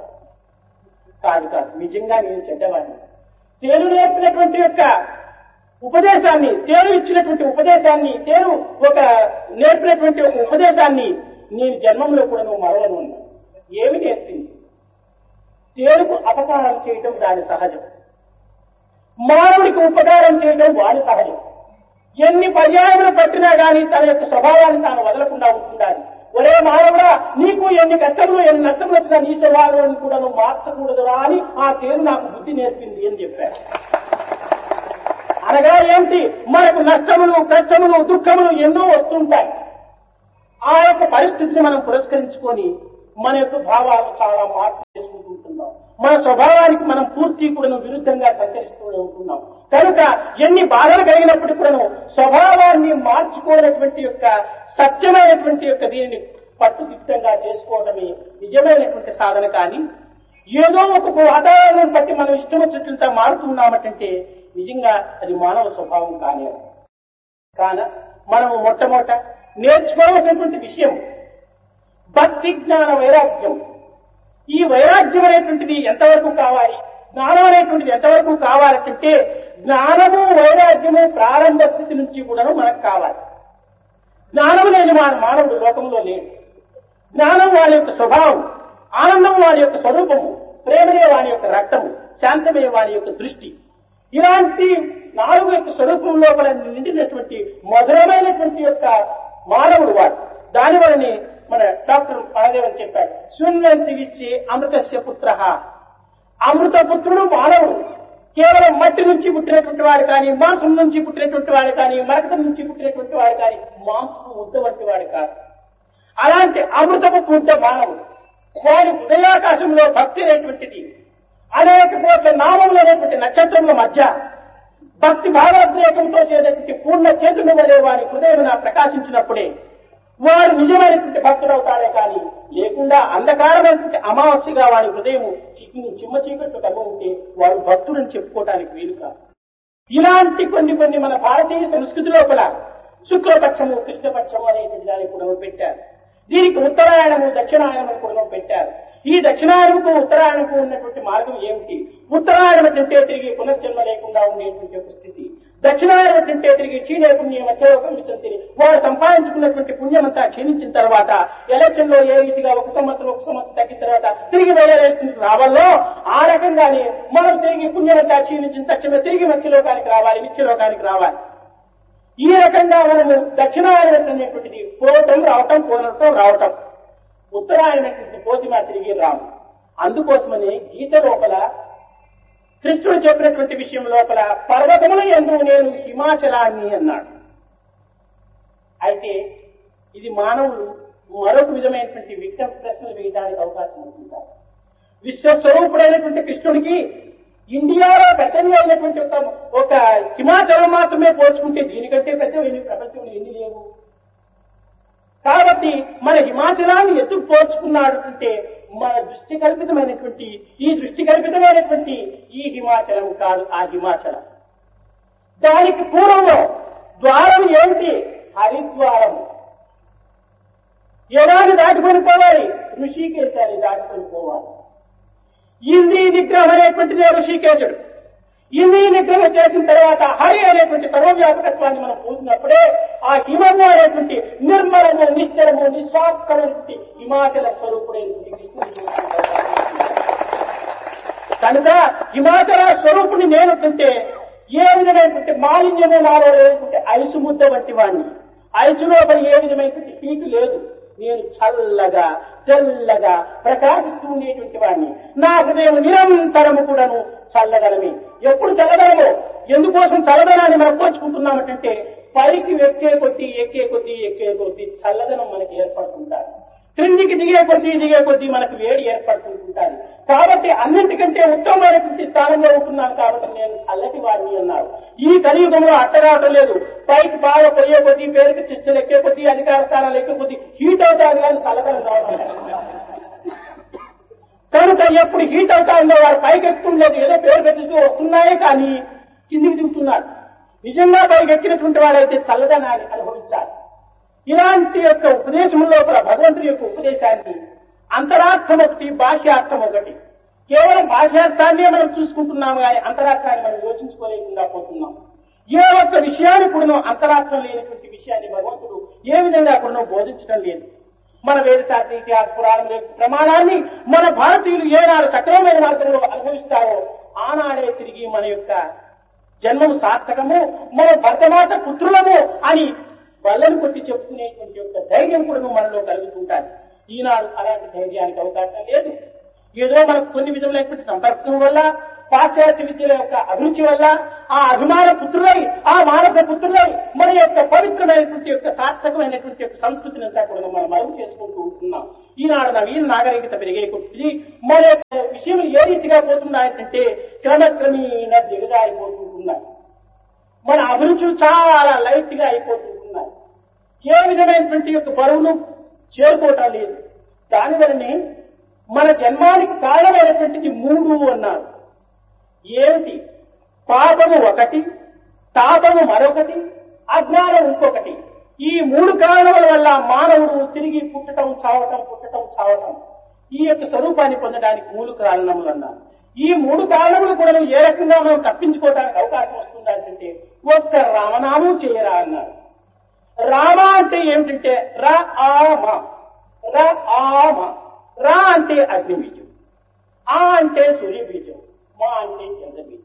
కాదు కాదు నిజంగా నేను చెడ్డవాడిని తేరు నేర్పినటువంటి యొక్క ఉపదేశాన్ని తేరు ఇచ్చినటువంటి ఉపదేశాన్ని తేరు ఒక నేర్పినటువంటి ఒక ఉపదేశాన్ని నీ జన్మంలో కూడా నువ్వు మరవను అన్నావు ఏమి నేర్పింది తేరుకు అపకారం చేయటం దాని సహజం మానవుడికి ఉపకారం చేయడం వాడి సహజం ఎన్ని పర్యాయములు పట్టినా గాని తన యొక్క స్వభావాన్ని తాను వదలకుండా ఉంటుండాలి ఒరే మానవుడా నీకు ఎన్ని కష్టములు ఎన్ని నష్టములు వచ్చినా నీ స్వభావాన్ని కూడా నువ్వు మార్చకూడదురా అని ఆ తేరు నాకు బుద్ధి నేర్పింది అని చెప్పారు అనగా ఏంటి మనకు నష్టములు కష్టములు దుఃఖములు ఎన్నో వస్తుంటాయి ఆ యొక్క పరిస్థితిని మనం పురస్కరించుకొని మన యొక్క భావాలు చాలా మార్పు చేసుకుంటుంటున్నాం మన స్వభావానికి మనం పూర్తి కూడా విరుద్ధంగా సంచరిస్తూనే ఉంటున్నాం కనుక ఎన్ని బాధలు కలిగినప్పటికీ కూడాను స్వభావాన్ని మార్చుకోనటువంటి యొక్క సత్యమైనటువంటి యొక్క దీనిని పట్టుదిట్టంగా చేసుకోవడమే నిజమైనటువంటి సాధన కానీ ఏదో ఒక వాతావరణం బట్టి మనం ఇష్టం వచ్చినట్లంతా మారుతున్నామంటే నిజంగా అది మానవ స్వభావం కానీ కాన మనము మొట్టమొదట నేర్చుకోవాల్సినటువంటి విషయం భక్తి జ్ఞాన వైరాగ్యం ఈ వైరాగ్యం అనేటువంటిది ఎంతవరకు కావాలి జ్ఞానం అనేటువంటిది ఎంతవరకు కావాలంటే జ్ఞానము వైరాగ్యము ప్రారంభ స్థితి నుంచి కూడాను మనకు కావాలి జ్ఞానం లేని వాడు మానవుడు లోకంలో లేడు జ్ఞానం వారి యొక్క స్వభావం ఆనందం వారి యొక్క స్వరూపము ప్రేమనే వారి యొక్క రక్తము శాంతమే వారి యొక్క దృష్టి ఇలాంటి నాలుగు యొక్క స్వరూపం లోపల నిండినటువంటి మధురమైనటువంటి యొక్క మానవుడు వాడు దాని వలని మన డాక్టర్ మహాదేవన్ చెప్పాడు శూన్యంతి విశ్వే అమృతస్య పుత్ర అమృత పుత్రుడు మానవుడు కేవలం మట్టి నుంచి పుట్టినటువంటి వాడు కానీ మాంసం నుంచి పుట్టినటువంటి వాడు కానీ మరకతం నుంచి పుట్టినటువంటి వాడు కానీ మాంసం ముద్ద వంటి వాడు కాదు అలాంటి అమృతపు పుట్ట మానవుడు వారి హృదయాకాశంలో భక్తి అనేటువంటిది అనేక కోట్ల నామములు అనేటువంటి నక్షత్రముల మధ్య భక్తి భావోద్రేకంతో చేసేటువంటి పూర్ణ చేతుల వలె వారి హృదయం ప్రకాశించినప్పుడే వాడు నిజమైనటువంటి భక్తుడు అవుతాడే కానీ లేకుండా అంధకారమైనటువంటి అమావాస్యగా వాడి హృదయం చిక్కి చిమ్మ చీకట్టు కమ్మ ఉంటే వాడు భక్తుడని చెప్పుకోవటానికి వీలు కాదు ఇలాంటి కొన్ని కొన్ని మన భారతీయ సంస్కృతి లోపల శుక్లపక్షము కృష్ణపక్షము అనేటువంటి దాన్ని కూడా పెట్టారు దీనికి ఉత్తరాయణము దక్షిణాయనము కూడా పెట్టారు ఈ దక్షిణాయనముకు ఉత్తరాయణకు ఉన్నటువంటి మార్గం ఏమిటి ఉత్తరాయణం తింటే తిరిగి పునర్జన్మ లేకుండా ఉండేటువంటి ఒక స్థితి దక్షిణాయనం తింటే తిరిగి క్షీణే పుణ్యం మధ్యలోకం విసంతిని వారు సంపాదించుకున్నటువంటి పుణ్యం అంతా క్షీణించిన తర్వాత ఎలక్షన్ లో ఏ రీతిగా ఒక సంవత్సరం ఒక సంవత్సరం తగ్గిన తర్వాత తిరిగి వేరే రావాలో ఆ రకంగానే మనం తిరిగి పుణ్యం అంతా క్షీణించిన తక్షణమే తిరిగి మధ్యలోకానికి రావాలి నిత్యలోకానికి రావాలి ఈ రకంగా మనము దక్షిణాయనం అనేటువంటిది పోవటం రావటం పోనటం రావటం ఉత్తరాయణటువంటి పోతిమా తిరిగి రాము అందుకోసమని గీత లోపల కృష్ణుడు చెప్పినటువంటి విషయం లోపల పర్వతముల ఎందు నేను హిమాచలాన్ని అన్నాడు అయితే ఇది మానవులు మరొక విధమైనటువంటి విజ్ఞప్తి ప్రశ్నలు వేయడానికి అవకాశం ఉంటుంటారు విశ్వస్వరూపుడైనటువంటి కృష్ణుడికి ఇండియాలో పెద్దది అయినటువంటి ఒక ఒక హిమాచలం మాత్రమే పోల్చుకుంటే దీనికంటే పెద్ద ప్రపంచంలో ఎన్ని లేవు కాబట్టి మన హిమాచలాన్ని ఎందుకు పోల్చుకున్నాడు అంటే మన దృష్టి కల్పితమైనటువంటి ఈ దృష్టి కల్పితమైనటువంటి ఈ హిమాచలం కాదు ఆ హిమాచలం దానికి పూర్వంలో ద్వారం ఏమిటి హరిద్వారం ఎడారి దాటుకొని పోవాలి ఋషికేశాన్ని దాటుకొని పోవాలి ఇంద్రీ నిగ్రహం అనేటువంటిదే ఋషికేశుడు ఇంద్రీ నిగ్రహం చేసిన తర్వాత హరి అనేటువంటి సర్వవ్యాపకత్వాన్ని మనం పూసినప్పుడే ఆ హిమము అనేటువంటి నిర్మలము నిశ్చలము నిస్వార్థమైనటువంటి హిమాచల స్వరూపుడైనటువంటి కృష్ణుడు కనుక హిమాచల స్వరూపుని నేను తింటే ఏ విధమైనటువంటి మాలిన్యము నాలో లేకుంటే ఐసు ముద్ద వంటి వాణ్ణి ఐసు లోపల ఏ విధమైనటువంటి హీటు లేదు నేను చల్లగా తెల్లగా ప్రకాశిస్తూ ఉండేటువంటి వాడిని నా హృదయం నిరంతరము కూడాను చల్లదనమే ఎప్పుడు చల్లదనమో ఎందుకోసం చల్లదనాన్ని మనం పోల్చుకుంటున్నామంటే పైకి ఎక్కే కొద్దీ ఎక్కే కొద్దీ ఎక్కే కొద్దీ చల్లదనం మనకి ఏర్పడుతుంటారు క్రిందికి దిగే కొద్దీ దిగే కొద్దీ మనకు వేడి ఏర్పడుతుంటుంది కాబట్టి అన్నింటికంటే ఉత్తమమైనటువంటి స్థానంలో ఉంటున్నాను కాబట్టి నేను చల్లటి వాడిని అన్నారు ఈ కలియుగంలో అట్టరావటం లేదు పైకి బాగా పోయే కొద్దీ పేరుకి చిచ్చులు ఎక్కే కొద్దీ అధికార స్థానాలు ఎక్కే కొద్దీ హీట్ అవుతారు కానీ చల్లదనం రావడం లేదు. కనుక ఎప్పుడు హీట్ అవుతా ఉందో వారు పైకి ఎక్కుతుండలేదు ఏదో పేరు పెట్టిస్తూ వస్తున్నాయే కానీ కిందికి దిగుతున్నారు నిజంగా పైకి ఎక్కినటువంటి వాడైతే చల్లదనాన్ని అనుభవించాలి ఇలాంటి యొక్క ఉపదేశం లోపల భగవంతుడి యొక్క ఉపదేశానికి అంతరార్థం ఒకటి భాష్యార్థం ఒకటి కేవలం భాష్యార్థాన్నే మనం చూసుకుంటున్నాము కానీ అంతరార్థాన్ని మనం యోచించుకోలేకుండా పోతున్నాం ఏ ఒక్క విషయాన్ని కూడా అంతరార్థం లేనటువంటి విషయాన్ని భగవంతుడు ఏ విధంగా కూడా బోధించడం లేదు మన వేదశాస్త్ర ఇతిహాస పురాణం యొక్క ప్రమాణాన్ని మన భారతీయులు ఏనాడు సక్రమమైన మార్గంలో అనుభవిస్తారో ఆనాడే తిరిగి మన యొక్క జన్మము సార్థకము మన భర్తమాత పుత్రులము అని బల్లను కొట్టి చెప్పుకునేటువంటి యొక్క ధైర్యం కూడా మనలో కలుగుతుంటారు ఈనాడు అలాంటి ధైర్యానికి అవకాశం లేదు ఏదో మనకు కొన్ని విధములైనటువంటి సంపర్కం వల్ల పాశ్చాత్య విద్యల యొక్క అభిరుచి వల్ల ఆ అభిమాన పుత్రులై ఆ మానస పుత్రులై మన యొక్క పవిత్రమైనటువంటి యొక్క సార్థకమైనటువంటి యొక్క సంస్కృతిని అంతా కూడా మనం మరుగు చేసుకుంటూ ఉంటున్నాం ఈనాడు నవీన నాగరికత పెరిగే కొద్ది మన యొక్క విషయం ఏ రీతిగా పోతున్నాయంటే క్రమక్రమేణ దిగజారిపోతుంటున్నాయి మన అభిరుచులు చాలా లైట్ గా అయిపోతుంటున్నాయి ఏ విధమైనటువంటి యొక్క బరువును చేరుకోవటం లేదు దానివల్లనే మన జన్మానికి కారణమైనటువంటిది మూడు అన్నారు ఏమిటి పాపము ఒకటి తాపము మరొకటి అజ్ఞానం ఇంకొకటి ఈ మూడు కారణముల వల్ల మానవుడు తిరిగి పుట్టటం చావటం పుట్టటం చావటం ఈ యొక్క స్వరూపాన్ని పొందడానికి మూడు కారణములు అన్నారు ఈ మూడు కారణములు కూడా ఏ రకంగా మనం తప్పించుకోవడానికి అవకాశం వస్తుందా అంటే ఒక్క రామనామం చేయరా అన్నారు రామ అంటే ఏమిటంటే ర ఆమ ర ఆమ రా అంటే అగ్ని బీజం ఆ అంటే సూర్య బీజం మా అంటే చంద్ర బీజం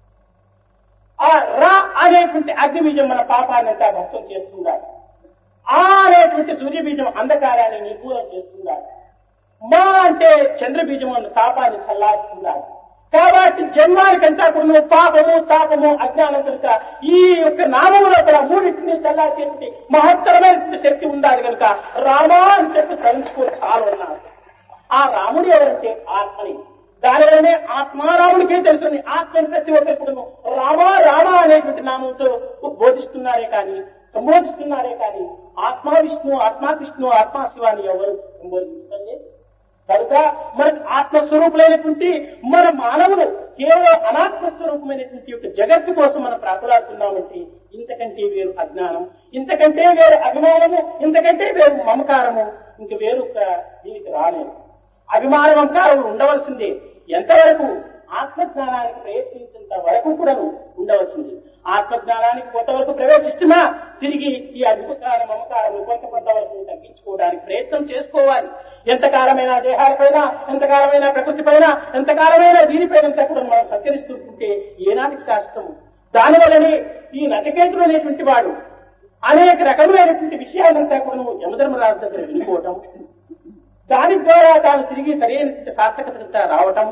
ఆ ర అనేటువంటి అగ్ని బీజం మన పాపాన్ని అంతా భక్తం చేస్తున్నాడు ఆ అనేటువంటి సూర్య బీజం అంధకారాన్ని నిర్మూలన చేస్తున్నాడు మా అంటే చంద్ర బీజం అన్న తాపాన్ని చల్లారుస్తున్నాడు కాబట్టి జన్మానికంతా కూడా పాపము తాపము అజ్ఞానం కనుక ఈ యొక్క నామము లోపల మూడింటిని చల్లార్చేటువంటి మహత్తరమైనటువంటి శక్తి ఉండాలి కనుక రామా అని చెప్పి తలుచుకో చాలు అన్నారు ఆ రాముడు ఎవరంటే ఆత్మని దానివల్లనే ఆత్మారాముడికే తెలుస్తుంది ఆత్మని ప్రతి ఒక్కరు రామ రామ అనేటువంటి నామంతో బోధిస్తున్నారే కానీ సంబోధిస్తున్నారే కానీ ఆత్మా విష్ణు ఆత్మా కృష్ణు ఆత్మా శివాని ఎవరు సంబోధించలేదు కనుక మనకు ఆత్మస్వరూపులైనటువంటి మన మానవులు కేవలం అనాత్మస్వరూపమైనటువంటి యొక్క జగత్తు కోసం మనం ప్రాకులాడుతున్నామంటే ఇంతకంటే వేరు అజ్ఞానం ఇంతకంటే వేరు అభిమానము ఇంతకంటే వేరు మమకారము ఇంక వేరు ఒక దీనికి రాలేదు అభిమాన మమకారం ఉండవలసిందే ఎంతవరకు ఆత్మజ్ఞానానికి ప్రయత్నించేంత వరకు కూడా ఉండవలసింది ఆత్మజ్ఞానానికి కొంతవరకు ప్రవేశిస్తున్నా తిరిగి ఈ అభిమాన మమకారం కొంత కొంతవరకు తగ్గించుకోవడానికి ప్రయత్నం చేసుకోవాలి ఎంతకాలమైన దేహాలపైన ఎంతకాలమైన ప్రకృతి పైన ఎంతకాలమైన దీనిపైన కూడా మనం సత్కరిస్తుంటే ఏనాటికి శాస్త్రము దానివల్లనే ఈ నచకేతుడు అనేటువంటి వాడు అనేక రకములైనటువంటి విషయాలంతా కూడా యమధర్మరాజు దగ్గర వినుకోవటం దాని ద్వారా తాను తిరిగి సరైన సార్థకత రావటం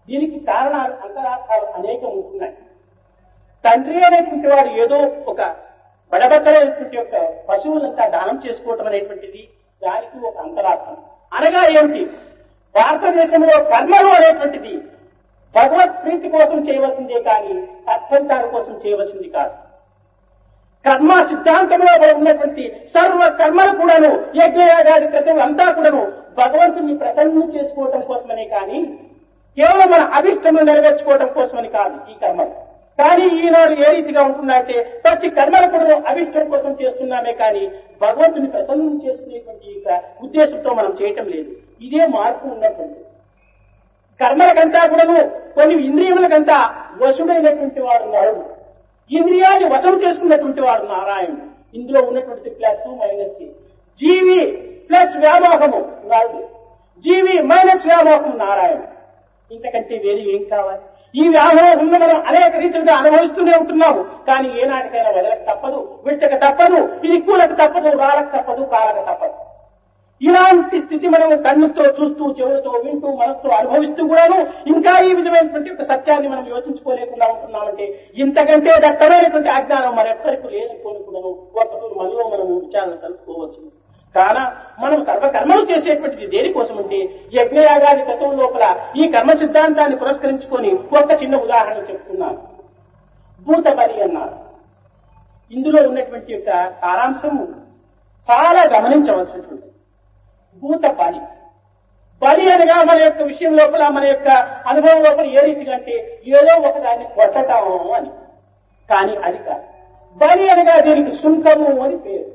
దీనికి కారణాలు అంతరార్థాలు అనేకం ఉంటున్నాయి తండ్రి అనేటువంటి వాడు ఏదో ఒక బడబద్దలైనటువంటి యొక్క పశువులంతా దానం చేసుకోవటం అనేటువంటిది దానికి ఒక అంతరార్థం అనగా ఏమిటి భారతదేశంలో కర్మలు అనేటువంటిది భగవత్ ప్రీతి కోసం చేయవలసిందే కానీ తత్వంతాల కోసం చేయవలసింది కాదు కర్మ సిద్ధాంతంలో ఉన్నటువంటి సర్వ కర్మలు కూడాను యజ్ఞయాగాది క్రితం అంతా కూడాను భగవంతుని ప్రసన్నం చేసుకోవటం కోసమనే కానీ కేవలం మన అభిష్టములు నెరవేర్చుకోవడం కోసమని కాదు ఈ కర్మలు కానీ ఈనాడు ఏ రీతిగా ఉంటుందంటే ప్రతి కర్మలు కూడా అభిష్టం కోసం చేస్తున్నామే కానీ భగవంతుని ప్రసన్నం చేసుకునేటువంటి యొక్క ఉద్దేశంతో మనం చేయటం లేదు ఇదే మార్పు ఉన్నటువంటి కర్మలకంతా కూడాను కొన్ని ఇంద్రియములకంతా వశుడైనటువంటి వాడు నరుడు ఇంద్రియాన్ని వశం చేసుకున్నటువంటి వాడు నారాయణుడు ఇందులో ఉన్నటువంటి ప్లస్ మైనస్ జీవి ప్లస్ వ్యామోహము నరుడు జీవి మైనస్ వ్యామోహం నారాయణుడు ఇంతకంటే వేరే ఏం కావాలి ఈ వ్యామోహం మనం అనేక రీతిలుగా అనుభవిస్తూనే ఉంటున్నాము కానీ ఏనాటికైనా వదలక తప్పదు విడిచక తప్పదు ఇది కూలకు తప్పదు రాలక తప్పదు కాలక తప్పదు ఇలాంటి స్థితి మనం కన్నుతో చూస్తూ చెవులతో వింటూ మనసుతో అనుభవిస్తూ కూడాను ఇంకా ఈ విధమైనటువంటి ఒక సత్యాన్ని మనం యోచించుకోలేకుండా ఉంటున్నామంటే ఇంతకంటే దట్టమైనటువంటి అజ్ఞానం మరెక్కడికి లేదనుకోని కూడాను ఒకసారి మనలో మనం విచారణ కలుపుకోవచ్చు కాన మనం సర్వకర్మలు చేసేటువంటిది దేనికోసం అంటే యజ్ఞయాగాది తత్వం లోపల ఈ కర్మ సిద్ధాంతాన్ని పురస్కరించుకొని ఒక చిన్న ఉదాహరణ చెప్తున్నాను భూత బలి అన్నారు ఇందులో ఉన్నటువంటి యొక్క సారాంశము చాలా గమనించవలసినటువంటి భూత బలి బలి అనగా మన యొక్క విషయం లోపల మన యొక్క అనుభవం లోపల ఏ రీతిగా అంటే ఏదో ఒకదాన్ని కొట్టటం అని కానీ అది కాదు బలి అనగా దీనికి సుంకము అని పేరు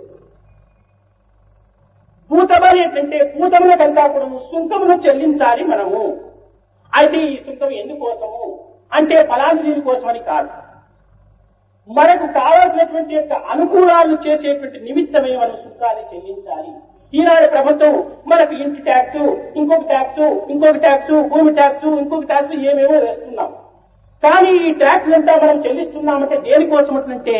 భూతబలి ఏంటంటే భూతములకంతా కూడా సుంకమును చెల్లించాలి మనము అయితే ఈ సుంకం ఎందుకోసము అంటే ఫలాన్ని దీనికోసమని కాదు మనకు కావాల్సినటువంటి యొక్క అనుకూలాలను చేసేటువంటి నిమిత్తమే మనం సుంకాన్ని చెల్లించాలి ఈనాడు ప్రభుత్వం మనకు ఇంటి ట్యాక్స్ ఇంకొక ట్యాక్స్ ఇంకొక ట్యాక్స్ భూమి ట్యాక్స్ ఇంకొక ట్యాక్స్ ఏమేమో వేస్తున్నాం కానీ ఈ ట్యాక్స్ అంతా మనం చెల్లిస్తున్నామంటే దేనికోసం అంటే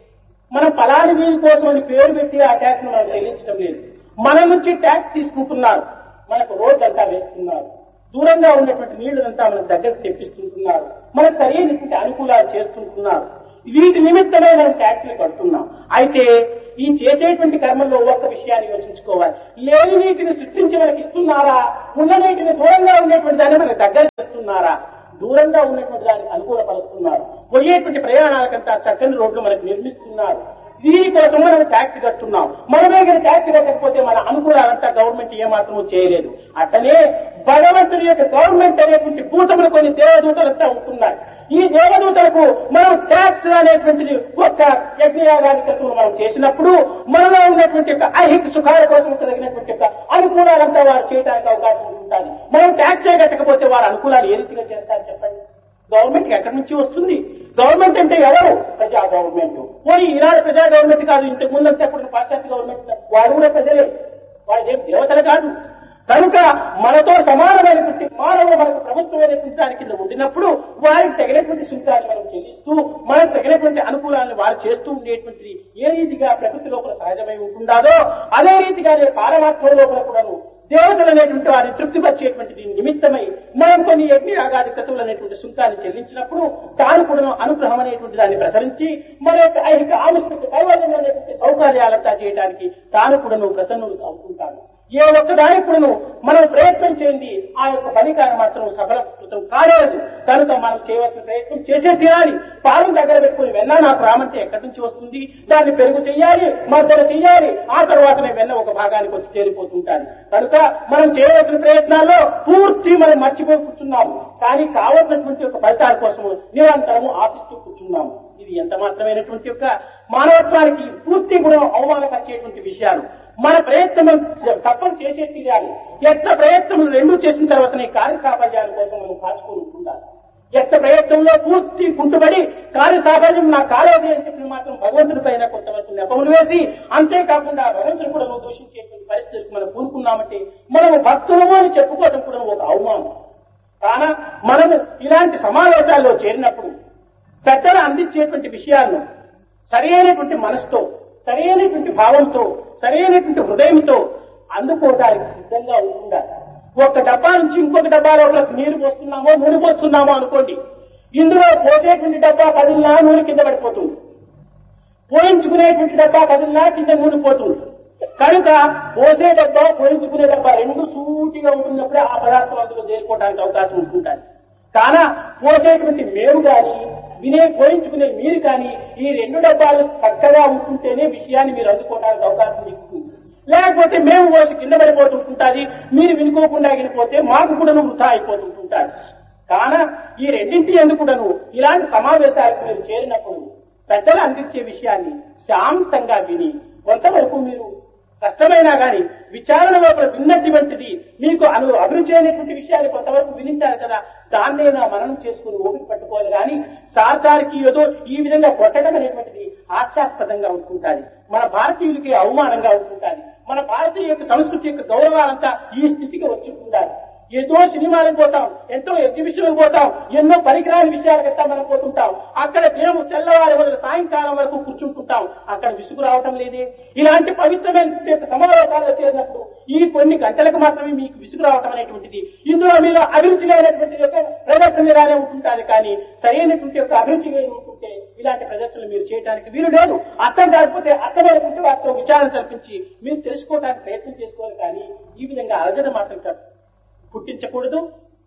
మనం ఫలాని దీని కోసం అని పేరు పెట్టి ఆ ట్యాక్స్ మనం చెల్లించడం లేదు మన నుంచి ట్యాక్స్ తీసుకుంటున్నారు మనకు రోడ్ అంతా వేస్తున్నారు దూరంగా ఉన్నటువంటి నీళ్లంతా మనకు దగ్గరకు తెప్పిస్తుంటున్నారు మనకు సరైనటువంటి అనుకూలాలు చేస్తుంటున్నారు వీటి నిమిత్తమే మనం ట్యాక్స్లు కడుతున్నాం అయితే ఈ చేసేటువంటి కర్మల్లో ఒక్క విషయాన్ని యోచించుకోవాలి లేని నీటిని సృష్టించి మనకి ఇస్తున్నారా ఉన్న నీటిని దూరంగా ఉండేటువంటి దాన్ని మనకు దగ్గర చేస్తున్నారా దూరంగా ఉన్నటువంటి దానికి అనుకూలపరుస్తున్నారు పోయేటువంటి ప్రయాణాలకంతా చక్కని రోడ్లు మనకు నిర్మిస్తున్నారు దీనికోసం మనం ట్యాక్స్ కట్టున్నాం మనమే కానీ ట్యాక్స్ కట్టకపోతే మన అనుకూలాలంతా గవర్నమెంట్ ఏమాత్రము చేయలేదు అట్లనే భగవంతుని యొక్క గవర్నమెంట్ అనేటువంటి భూతములు కొన్ని దేవదూతలంతా ఉంటున్నాయి ఈ దేవదూతలకు మనం ట్యాక్స్ అనేటువంటిది ఒక్క యజ్ఞయాగానికత్వం మనం చేసినప్పుడు మనలో ఉన్నటువంటి యొక్క ఐహిక సుఖాల కోసం కలిగినటువంటి యొక్క అనుకూలాలంతా వారు చేయడానికి అవకాశం ఉంటుంది మనం ట్యాక్స్ కట్టకపోతే వారు అనుకూలాలు ఏ రీతిగా చేస్తారు చెప్పండి గవర్నమెంట్ ఎక్కడి నుంచి వస్తుంది గవర్నమెంట్ అంటే ఎవరు ప్రజా గవర్నమెంట్ పోనీ ఈనాడు ప్రజా గవర్నమెంట్ కాదు ఇంతకు ముందంతా ఇప్పుడు పాశ్చాత్య గవర్నమెంట్ వాడు కూడా ప్రజలే వాళ్ళు ఏం దేవతలు కాదు కనుక మనతో సమానమైనటువంటి మానవులు మనకు ప్రభుత్వమైనటువంటి దాని కింద ఉండినప్పుడు వారికి తగినటువంటి సుంకాన్ని మనం చెల్లిస్తూ మనకు తగినటువంటి అనుకూలాలను వారు చేస్తూ ఉండేటువంటిది ఏ రీతిగా ప్రకృతి లోపల సహజమై ఉంటుందాదో అదే రీతిగానే పారమాత్మ లోపల కూడాను దేవతలు అనేటువంటి వారిని తృప్తిపరిచేటువంటిది నిమిత్తమై మనం కొన్ని యజ్ఞ యాగాది కతువులు అనేటువంటి సుంకాన్ని చెల్లించినప్పుడు తాను కూడా అనుగ్రహం అనేటువంటి దాన్ని ప్రసరించి మన యొక్క ఐహిక ఆవిష్కృత కైవల్యం అనేటువంటి సౌకర్యాలంతా చేయడానికి తాను కూడా ప్రసన్నులు అవుతుంటాను ఏ ఒక్కదానికి కూడాను మనం ప్రయత్నం చేయండి ఆ యొక్క ఫలితాన్ని మాత్రం సఫలకృతం కాలేదు కనుక మనం చేయవలసిన ప్రయత్నం చేసే తీరాలి పాలు దగ్గర పెట్టుకుని వెన్న నాకు రామంటే ఎక్కడి నుంచి వస్తుంది దాన్ని పెరుగు చెయ్యాలి మద్దతు చెయ్యాలి ఆ తర్వాతనే వెన్న ఒక భాగానికి వచ్చి చేరిపోతుంటాను కనుక మనం చేయవలసిన ప్రయత్నాల్లో పూర్తి మనం మర్చిపోయి కూర్చున్నాము కానీ కావలసినటువంటి ఒక ఫలితాల కోసము నిరంతరము ఆశిస్తూ కూర్చున్నాము ఇది ఎంత మాత్రమైనటువంటి యొక్క మానవత్వానికి పూర్తి కూడా అవమానపరిచేటువంటి విషయాలు మన ప్రయత్నం తప్పని చేసే తీరాలి ఎట్ల ప్రయత్నం రెండు చేసిన తర్వాతనే కార్యసాఫల్యాల కోసం మనం కాచుకొని ఉండాలి ఎట్ల ప్రయత్నంలో పూర్తి కుంటుబడి కార్యసాఫల్యం నా కాలేదు అని చెప్పిన మాత్రం భగవంతుడి పైన కొంతవరకు నెపములు వేసి అంతేకాకుండా భగవంతుడు కూడా నువ్వు దూషించేటువంటి పరిస్థితులకు మనం పూనుకున్నామంటే మనము భక్తులము అని చెప్పుకోవడం కూడా ఒక అవమానం కాన మనము ఇలాంటి సమావేశాల్లో చేరినప్పుడు పెద్దలు అందించేటువంటి విషయాలను సరైనటువంటి మనసుతో సరైనటువంటి భావంతో సరైనటువంటి హృదయంతో అందుకోవడానికి సిద్ధంగా ఉండాలి ఒక డబ్బా నుంచి ఇంకొక డబ్బా లోపల నీరు పోస్తున్నామో నూనె పోస్తున్నామో అనుకోండి ఇందులో పోసేటువంటి డబ్బా కదిలినా నూనె కింద పడిపోతుంది పోయించుకునేటువంటి డబ్బా కదిలినా కింద నూనె పోతుంది కనుక పోసే డబ్బా పోయించుకునే డబ్బా రెండు సూటిగా ఉంటున్నప్పుడే ఆ పదార్థం అందులో చేరుకోవడానికి అవకాశం ఉంటుంటుంది కాన పోసేటువంటి మేము కానీ వినే పోయించుకునే మీరు కానీ ఈ రెండు డబ్బాలు చక్కగా ఉంటుంటేనే విషయాన్ని మీరు అందుకోవడానికి అవకాశం ఉంటుంది లేకపోతే మేము పోసి కింద పడిపోతుంటుంటాది మీరు వినుకోకుండా వినిపోతే మాకు కూడా వృధా అయిపోతుంటుంటారు కాన ఈ రెండింటి ఎందుకుడను ఇలాంటి సమావేశాలకు మీరు చేరినప్పుడు పెద్దలు అందించే విషయాన్ని శాంతంగా విని కొంతవరకు మీరు కష్టమైనా గాని విచారణ లోపల విన్నటువంటిది మీకు అను అభిరుచి అయినటువంటి విషయాన్ని కొంతవరకు వినించారు కదా దాన్నైనా మననం చేసుకుని ఓపిక పట్టుకోవాలి కానీ సార్సారికి ఏదో ఈ విధంగా కొట్టడం అనేటువంటిది హాస్యాస్పదంగా ఉంటుంటాది మన భారతీయులకి అవమానంగా ఉంటుంటాది మన భారతీయ యొక్క సంస్కృతి యొక్క గౌరవాలంతా ఈ స్థితికి వచ్చి ఉండాలి ఏదో సినిమాలకు పోతాం ఎంతో ఎగ్జిబిషన్లకు పోతాం ఎన్నో పరికరాల విషయాలకంతా మనం పోతుంటాం అక్కడ మేము తెల్లవారి మొదలు సాయంకాలం వరకు కూర్చుంటుంటాం అక్కడ విసుగు రావటం లేదే ఇలాంటి పవిత్రమైన సమావేశాల్లో చేరినప్పుడు ఈ కొన్ని గంటలకు మాత్రమే మీకు విసుగు రావటం అనేటువంటిది ఇందులో మీరు అభిరుచి లేనటువంటి యొక్క ప్రదర్శనగానే ఉంటుంటారు కానీ సరైనటువంటి యొక్క అభిరుచి లేని ఉంటుంటే ఇలాంటి ప్రదర్శనలు మీరు చేయడానికి వీలు లేదు అర్థం కాకపోతే అర్థమైనటువంటి వారితో విచారణ కల్పించి మీరు తెలుసుకోవడానికి ప్రయత్నం చేసుకోవాలి కానీ ఈ విధంగా అలజడ మాత్రం కాదు పుట్టించకూడదు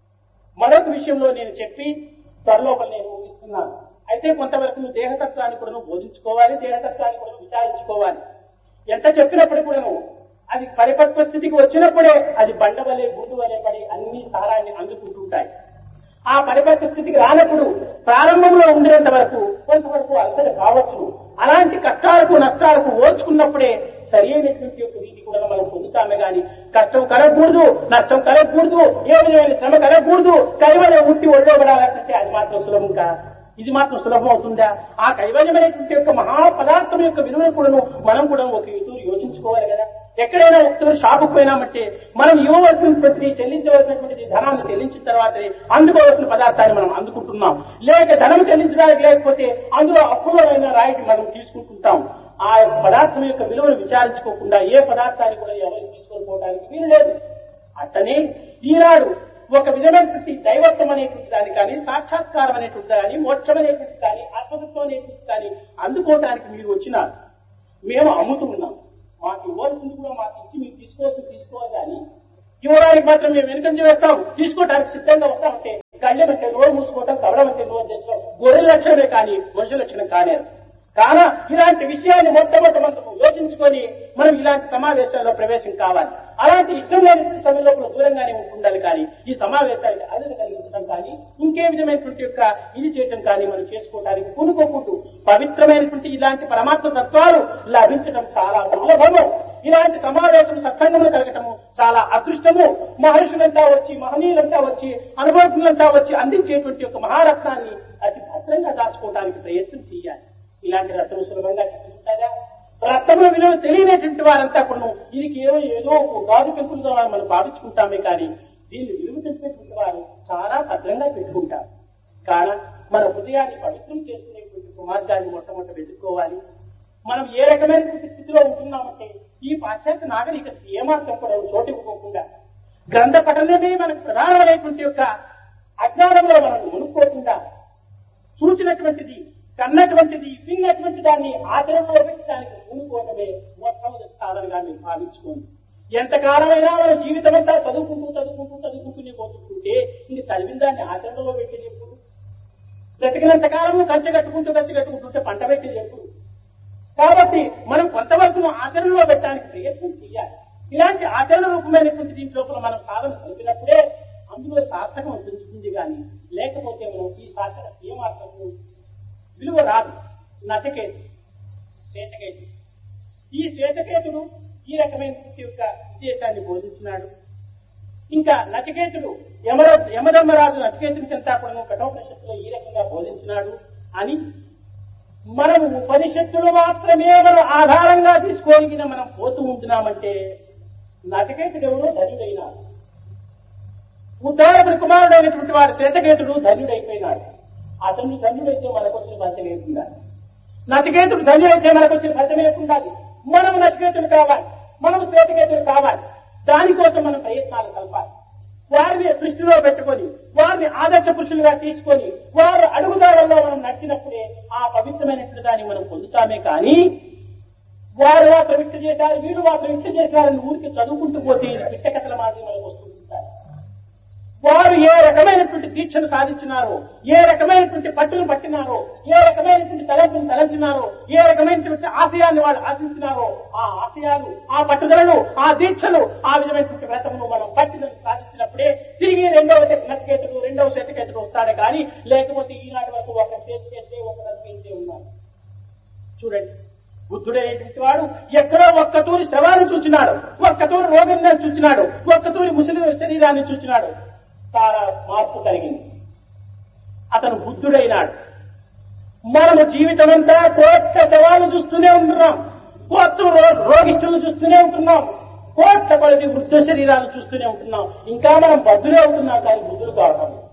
మరొక విషయంలో నేను చెప్పి త్వరలోపల నేను ముగిస్తున్నాను అయితే కొంతవరకు నువ్వు దేహతత్వాన్ని కూడా నువ్వు బోధించుకోవాలి దేహతత్వాన్ని కూడా విచారించుకోవాలి ఎంత చెప్పినప్పుడు కూడాను అది పరిపక్వ స్థితికి వచ్చినప్పుడే అది బండ వలె గుడ్డు వలె పడి అన్ని సారాన్ని అందుకుంటుంటాయి ఆ పరిపక్వ స్థితికి రానప్పుడు ప్రారంభంలో ఉండేంత వరకు కొంతవరకు అలసట కావచ్చు అలాంటి కష్టాలకు నష్టాలకు ఓర్చుకున్నప్పుడే సరైనటువంటి యొక్క రీతి కూడా మనం పొందుతామే గాని కష్టం కలగకూడదు నష్టం కలగకూడదు ఏ విధమైన శ్రమ కలగకూడదు కైవల్యం ఉట్టి ఒళ్ళోబడాలంటే అది మాత్రం సులభం కా ఇది మాత్రం సులభం అవుతుందా ఆ కైవల్యమైనటువంటి యొక్క మహాపదార్థం యొక్క విలువను కూడాను మనం కూడా ఒక ఎదురు యోచించుకోవాలి కదా ఎక్కడైనా ఒకసారి షాపుకు పోయినామంటే మనం ఇవ్వవలసినటువంటి చెల్లించవలసినటువంటి ధనాన్ని చెల్లించిన తర్వాతే అందుకోవాల్సిన పదార్థాన్ని మనం అందుకుంటున్నాం లేక ధనం చెల్లించడానికి లేకపోతే అందులో అపూర్వమైన రాయిటి మనం తీసుకుంటుంటాం ఆ యొక్క పదార్థం యొక్క విలువను విచారించుకోకుండా ఏ పదార్థాన్ని కూడా ఎవరు తీసుకొని పోవడానికి వీలు లేదు అట్టనే ఈనాడు ఒక విధమైనటువంటి దైవత్వం అనేటువంటి దాని కానీ సాక్షాత్కారం అనేటువంటి కానీ మోక్షం అనేటువంటి కానీ ఆత్మతత్వం అనేటువంటి కానీ అందుకోవటానికి మీరు వచ్చినారు మేము అమ్ముతూ ఉన్నాం మాకు ఇవ్వాల్సింది కూడా మాకు ఇచ్చి మీరు తీసుకోవాల్సింది తీసుకోవాలి కానీ ఇవ్వడానికి మాత్రం మేము వెనుకంజ వేస్తాం తీసుకోవడానికి సిద్ధంగా వస్తామంటే కళ్ళెం అంటే నోరు మూసుకోవటం కవడం అంటే నోరు తెచ్చడం గొర్రెల లక్షణమే కానీ మనుషుల లక్షణం కానేది కాన ఇలాంటి విషయాన్ని మొట్టమొదటి మనం యోచించుకొని మనం ఇలాంటి సమావేశాల్లో ప్రవేశం కావాలి అలాంటి ఇష్టం లేని సమయంలో కూడా దూరంగానే ఉండాలి కానీ ఈ సమావేశానికి అదిని కలిగించడం కానీ ఇంకే విధమైనటువంటి యొక్క ఇది చేయటం కానీ మనం చేసుకోవడానికి పూనుకోకుండా పవిత్రమైనటువంటి ఇలాంటి పరమాత్మ తత్వాలు లభించడం చాలా దుర్లభము ఇలాంటి సమావేశం సత్సంగములు కలగటము చాలా అదృష్టము మహర్షులంతా వచ్చి మహనీయులంతా వచ్చి అనుభవజ్ఞులంతా వచ్చి అందించేటువంటి ఒక మహారత్నాన్ని అతి భద్రంగా దాచుకోవడానికి ప్రయత్నం చేయాలి ఇలాంటి రత్నం సులభంగా చెప్తుంటారా రత్నముల విలువ తెలియనటువంటి వారంతా కూడా ఇది కేవలం ఏదో ఒక గాజు పెంకులతో మనం భావించుకుంటామే కానీ దీన్ని విలువ తెలిసినటువంటి వారు చాలా భద్రంగా పెట్టుకుంటారు కాన మన హృదయాన్ని పవిత్రం చేసుకునేటువంటి మార్గాన్ని మొట్టమొదటి వెతుక్కోవాలి మనం ఏ రకమైనటువంటి స్థితిలో ఉంటున్నామంటే ఈ పాశ్చాత్య నాగరికత ఏమాత్రం కూడా చోటు ఇవ్వకుండా గ్రంథ పఠనమే మనకు ప్రధానమైనటువంటి యొక్క అజ్ఞానంలో మనం మునుక్కోకుండా చూసినటువంటిది కన్నటువంటిది విన్నటువంటి దాన్ని ఆచరణలో పెట్టడానికి పూనుకోవటమే మొట్టమొదటి సాధనగా మీరు భావించుకోండి ఎంతకాలమైనా మన జీవితం అంతా చదువుకుంటూ చదువుకుంటూ చదువుకుంటూనే పోతుంటే ఇంక చదివిన దాన్ని ఆచరణలో పెట్టేది ఎప్పుడు బ్రతికినంత కాలము కంచె కట్టుకుంటూ కంచె కట్టుకుంటుంటే పంట పెట్టేది ఎప్పుడు కాబట్టి మనం కొంతవరకు ఆచరణలో పెట్టడానికి ప్రయత్నం చేయాలి ఇలాంటి ఆచరణ రూపమైనటువంటి దీని లోపల మనం సాధన కలిపినప్పుడే అందులో సార్థకం పెంచుతుంది కానీ లేకపోతే మనం ఈ సాధన ఏమాత్రం విలువ రాదు నచకేతు చేతకేతు ఈ చేతకేతుడు ఈ రకమైన యొక్క ఉద్దేశాన్ని బోధించినాడు ఇంకా నచికేతుడు యమర యమధర్మరాజు నచికేతుడికి అంతా కూడా కఠోపనిషత్తులో ఈ రకంగా బోధించినాడు అని మనం ఉపనిషత్తులు మాత్రమే మనం ఆధారంగా తీసుకోగలిగిన మనం పోతూ ఉంటున్నామంటే నచికేతుడు ఎవరో ధనుడైనాడు ఉద్ధారకుడి కుమారుడైనటువంటి వాడు శ్వేతకేతుడు ధన్యుడైపోయినాడు అతను ధన్యుడైతే మనకు వచ్చిన ఫలితం లేకుండా నచికేతుడు ధన్యుడైతే మనకు వచ్చిన ఫలితం లేకుండాది మనం నచికేతుడు కావాలి మనం శ్వేతకేతుడు కావాలి దానికోసం మనం ప్రయత్నాలు కలపాలి దృష్టిలో పెట్టుకొని వారిని ఆదర్శ పురుషులుగా తీసుకొని వారు అడుగుదారుల్లో మనం నడిచినప్పుడే ఆ పవిత్రమైనటువంటి దాన్ని మనం పొందుతామే కానీ వారు ఆ ప్రవిష్ట చేశారు వీరు ఆ ప్రవిష్ట చేశారని ఊరికి చదువుకుంటూ పోతే ఇది పిట్ట కథల మాదిరి మనకు వస్తుంటారు వారు ఏ రకమైనటువంటి దీక్షను సాధించినారో ఏ రకమైనటువంటి పట్టును పట్టినారో ఏ రకమైనటువంటి తలంపును తలంచినారో ఏ రకమైనటువంటి ఆశయాన్ని వాళ్ళు ఆశించినారో ఆ ఆశయాలు ఆ పట్టుదలను ఆ దీక్షలు ఆ విధమైనటువంటి వ్రతమును మనం పట్టిన సాధించినప్పుడే తిరిగి రెండవ నటికేతుడు రెండవ శతకేతుడు వస్తాడే కానీ లేకపోతే ఈనాటి వరకు ఒక చేతికేస్తే ఒక నటికేస్తే ఉన్నారు చూడండి బుద్ధుడైనటువంటి వాడు ఎక్కడో ఒక్కతూరి శవాన్ని చూచినాడు ఒక్కతూరి రోగంగా చూచినాడు ఒక్కతూరి ముసలి శరీరాన్ని చూచినాడు చాలా మార్పు కలిగింది అతను బుద్ధుడైనాడు మనము జీవితమంతా కోట్ల శవాలు చూస్తూనే ఉంటున్నాం కోట్ల రో- రోగిష్ఠులు చూస్తూనే ఉంటున్నాం కోట్ల కొలది వృద్ధ శరీరాలు చూస్తూనే ఉంటున్నాం ఇంకా మనం బద్దులే అవుతున్నాం కానీ బుద్ధులు కావడం లేదు.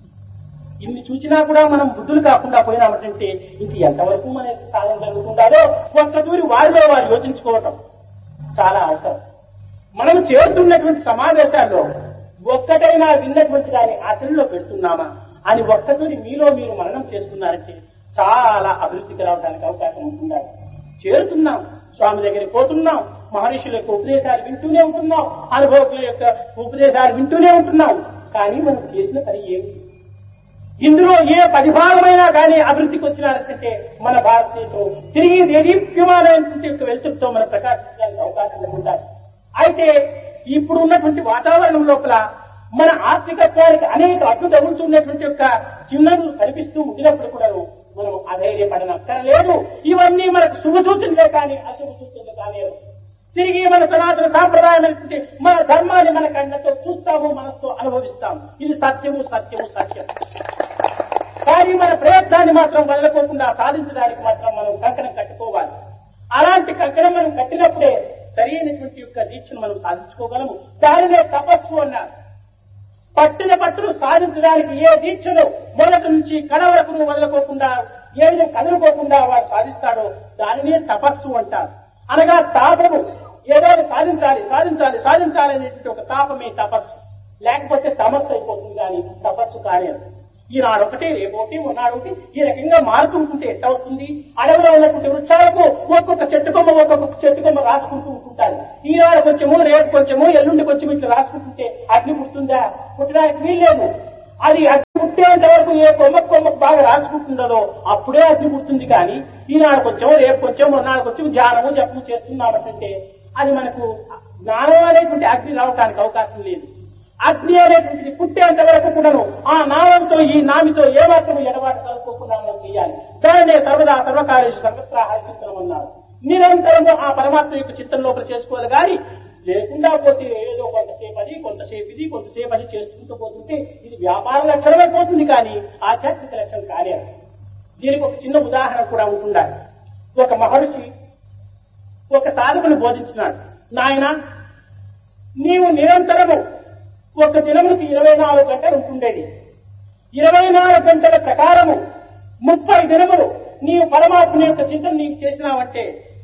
ఇన్ని చూసినా కూడా మనం బుద్ధులు కాకుండా పోయినామంటే ఇంక ఎంతవరకు మన సాధన జరుగుతుందో ఒక్క దూరి వారిలో వారు యోచించుకోవటం చాలా అవసరం మనం చేరుతున్నటువంటి సమావేశాల్లో ఒక్కటైనా విన్నటువంటి దాన్ని ఆచరణలో పెడుతున్నామా అని ఒక్కతూరి మీలో మీరు మననం చేసుకున్నారంటే చాలా అభివృద్ధికి రావడానికి అవకాశం ఉంటున్నారు చేరుతున్నాం స్వామి దగ్గరికి పోతున్నాం మహర్షుల యొక్క ఉపదేశాలు వింటూనే ఉంటున్నాం అనుభవకుల యొక్క ఉపదేశాలు వింటూనే ఉంటున్నాం కానీ మనం చేసిన పని ఏమిటి ఇందులో ఏ పరిభాగమైనా కానీ అభివృద్ధికి వచ్చినారంటే మన భారతదేశం తిరిగి దేదీప్యమానమైనటువంటి యొక్క వెలుతురుతో మనం ప్రకాశించడానికి అవకాశం ఉంటాయి అయితే ఇప్పుడు ఉన్నటువంటి వాతావరణం లోపల మన ఆర్థికత్వానికి అనేక అడ్డు తగులుతున్నటువంటి యొక్క చిహ్నలు కనిపిస్తూ ఉండినప్పుడు కూడా మనం అధైర్యపడనక్కరలేదు ఇవన్నీ మనకు శుభ సూచనలే కానీ అశుభ సూచనలు కాలేదు తిరిగి మన సనాతన సాంప్రదాయమైనటువంటి మన ధర్మాన్ని మన కళ్ళతో చూస్తాము మనతో అనుభవిస్తాము ఇది సత్యము సత్యము సత్యం కానీ మన ప్రయత్నాన్ని మాత్రం వదలకోకుండా సాధించడానికి మాత్రం మనం కంకణం కట్టుకోవాలి అలాంటి కంకణం మనం కట్టినప్పుడే సరైనటువంటి యొక్క దీక్షను మనం సాధించుకోగలము దానినే తపస్సు అన్నారు పట్టిన పట్టును సాధించడానికి ఏ దీక్షను మొదటి నుంచి కడ వరకు వదలకోకుండా ఏ విధంగా కదలుకోకుండా వాడు సాధిస్తాడో దానినే తపస్సు అంటారు అనగా తాపము ఏదో ఒకటి సాధించాలి సాధించాలి సాధించాలి అనేటువంటి ఒక తాపమే తపస్సు లేకపోతే తమస్సు అయిపోతుంది కానీ తపస్సు కాలేదు ఈనాడు ఒకటి రేపొకటి మొన్నాడు ఒకటి ఈ రకంగా మారుతుంటుంటే ఎట్ట వస్తుంది అడవిలో ఉన్నటువంటి వృక్షాలకు ఒక్కొక్క చెట్టు కొమ్మ ఒక్కొక్క చెట్టు కొమ్మ రాసుకుంటూ ఉంటుంటారు ఈనాడు కొంచెము రేపు కొంచెము ఎల్లుండి కొంచెం ఇట్లా రాసుకుంటుంటే అగ్ని పుడుతుందా పుట్టడానికి వీల్లేదు అది అగ్ని పుట్టేంత వరకు ఏ కొమ్మ కొమ్మకు బాగా రాసుకుంటుందో అప్పుడే అగ్ని పుడుతుంది కానీ ఈనాడు కొంచెం రేపు కొంచెం మొన్నాడు కొంచెం ధ్యానము జపము చేస్తున్నామంటే అది మనకు జ్ఞానం అనేటువంటి అగ్ని రావడానికి అవకాశం లేదు అగ్ని అనేటువంటిది పుట్టేంత వరకు కూడాను ఆ నామంతో ఈ నామితో ఏమాత్రం ఎడబాటు కలుపుకోకుండా మనం చేయాలి దానినే సర్వదా సర్వకార్య సర్వత్రా హరిచిత్రం అన్నారు నిరంతరము ఆ పరమాత్మ యొక్క చిత్తం లోపల చేసుకోవాలి కానీ లేకుండా పోతే ఏదో కొంతసేపు అది కొంతసేపు ఇది కొంతసేపు అది చేసుకుంటూ పోతుంటే ఇది వ్యాపార లక్షణమే పోతుంది కానీ ఆధ్యాత్మిక లక్షణం కాలేదు దీనికి ఒక చిన్న ఉదాహరణ కూడా ఉంటుండాలి ఒక మహర్షి ఒక సాధకుని బోధించినాడు నాయన నీవు నిరంతరము ఒక దినమునికి ఇరవై నాలుగు గంటలు ఉంటుండేది ఇరవై నాలుగు గంటల ప్రకారము ముప్పై దినములు నీవు పరమాత్మ యొక్క చింతన నీకు చేసినావంటే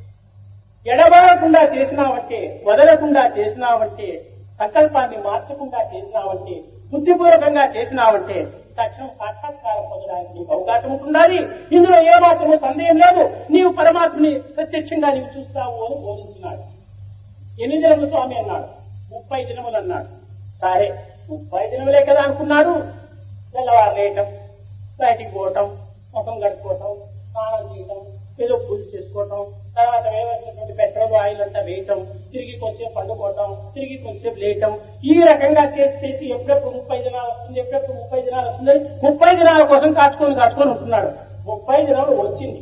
ఎడబారకుండా చేసినావంటే వదలకుండా చేసినావంటే సంకల్పాన్ని మార్చకుండా చేసినావంటే బుద్ధిపూర్వకంగా చేసినావంటే తక్షణం సాక్షాత్కారం పొందడానికి నీకు అవకాశం ఉంటుండాలి ఇందులో ఏమాత్రమూ సందేహం లేదు నీవు పరమాత్మని ప్రత్యక్షంగా నీవు చూస్తావు అని బోధించినాడు ఎన్ని దినములు స్వామి అన్నాడు ముప్పై దినములు అన్నాడు సరే ముప్పై దినములే కదా అనుకున్నాడు తెల్లవారు లేయటం బయటికి పోవటం ముఖం కడుక్కోవటం స్నానం చేయటం ఏదో పూజ చేసుకోవటం తర్వాత వేయవలసినటువంటి పెట్రోల్ ఆయిల్ అంతా వేయటం తిరిగి కొంచెం పండుకోవటం తిరిగి కొంచెం లేయటం ఈ రకంగా చేసి చేసి ఎప్పుడెప్పుడు ముప్పై దినాలు వస్తుంది ఎప్పుడెప్పుడు ముప్పై దినాలు వస్తుంది ముప్పై దినాల కోసం కాచుకొని కాచుకొని ఉంటున్నాడు ముప్పై దినాలు వచ్చింది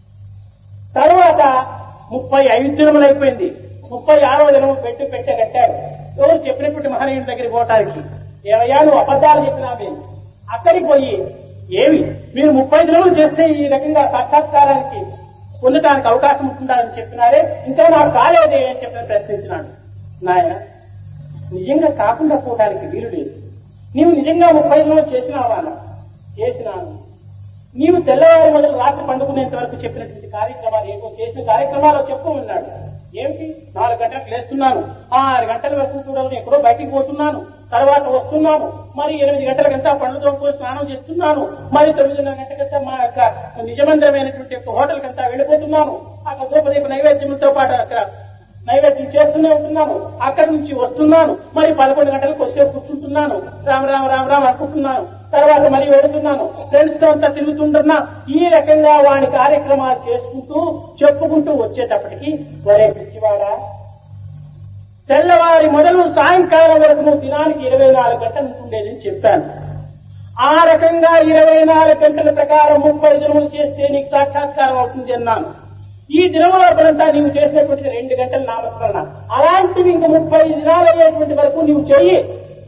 తర్వాత ముప్పై ఐదు దినములు అయిపోయింది ముప్పై ఆరో దినము పెట్టి పెట్టే కట్టాడు ఎవరు చెప్పినటువంటి మహనీయుడి దగ్గరికి పోవటానికి ఏమయ్యా నువ్వు అబద్ధాలు చెప్పినావే అక్కడికి పోయి ఏమి మీరు ముప్పై దినములు చేస్తే ఈ రకంగా సాక్షాత్కారానికి పొందడానికి అవకాశం ఉంటుందని చెప్పినారే ఇంకా నాకు కాలేదే అని చెప్పిన ప్రశ్నించినాడు నాయన నిజంగా కాకుండా పోవడానికి వీలు లేదు నీవు నిజంగా ముప్పై దినములు చేసినావా అన్న చేసినాను నీవు తెల్లవారు మొదలు రాత్రి పండుకునేంత వరకు చెప్పినటువంటి కార్యక్రమాలు ఏమో చేసిన కార్యక్రమాలు చెప్పమన్నాడు ఏమిటి నాలుగు గంటలకు లేస్తున్నాను ఆరు గంటల వరకు కూడా ఎక్కడో బయటికి పోతున్నాను తర్వాత వస్తున్నాము మరి ఎనిమిది గంటలకంతా పండ్లు తోముకొని స్నానం చేస్తున్నాను మరి తొమ్మిదిన్నర గంటకంతా మా యొక్క నిజమందిరమైనటువంటి యొక్క హోటల్ కంతా వెళ్ళిపోతున్నాను అక్కడ దూపదీప నైవేద్యంతో పాటు అక్కడ నైవేద్యం చేస్తూనే ఉంటున్నాను అక్కడి నుంచి వస్తున్నాను మరి పదకొండు గంటలకు వచ్చే కూర్చుంటున్నాను రామ రామ రామ రామ అనుకుంటున్నాను తర్వాత మరి వెళుతున్నాను ఫ్రెండ్స్ తో అంతా తిరుగుతుంటున్నా ఈ రకంగా వాడి కార్యక్రమాలు చేసుకుంటూ చెప్పుకుంటూ వచ్చేటప్పటికి ఒరే పిచ్చివాడా తెల్లవారి మొదలు సాయంకాలం వరకు నువ్వు దినానికి ఇరవై నాలుగు గంటలు ఉంటుండేదని చెప్పాను ఆ రకంగా ఇరవై నాలుగు గంటల ప్రకారం ముప్పై దినములు చేస్తే నీకు సాక్షాత్కారం అవుతుంది అన్నాను ఈ దినములంతా నీవు చేసినటువంటి రెండు గంటల నామస్మరణ అలాంటివి ఇంక ముప్పై దినాలు అయ్యేటువంటి వరకు నీవు చెయ్యి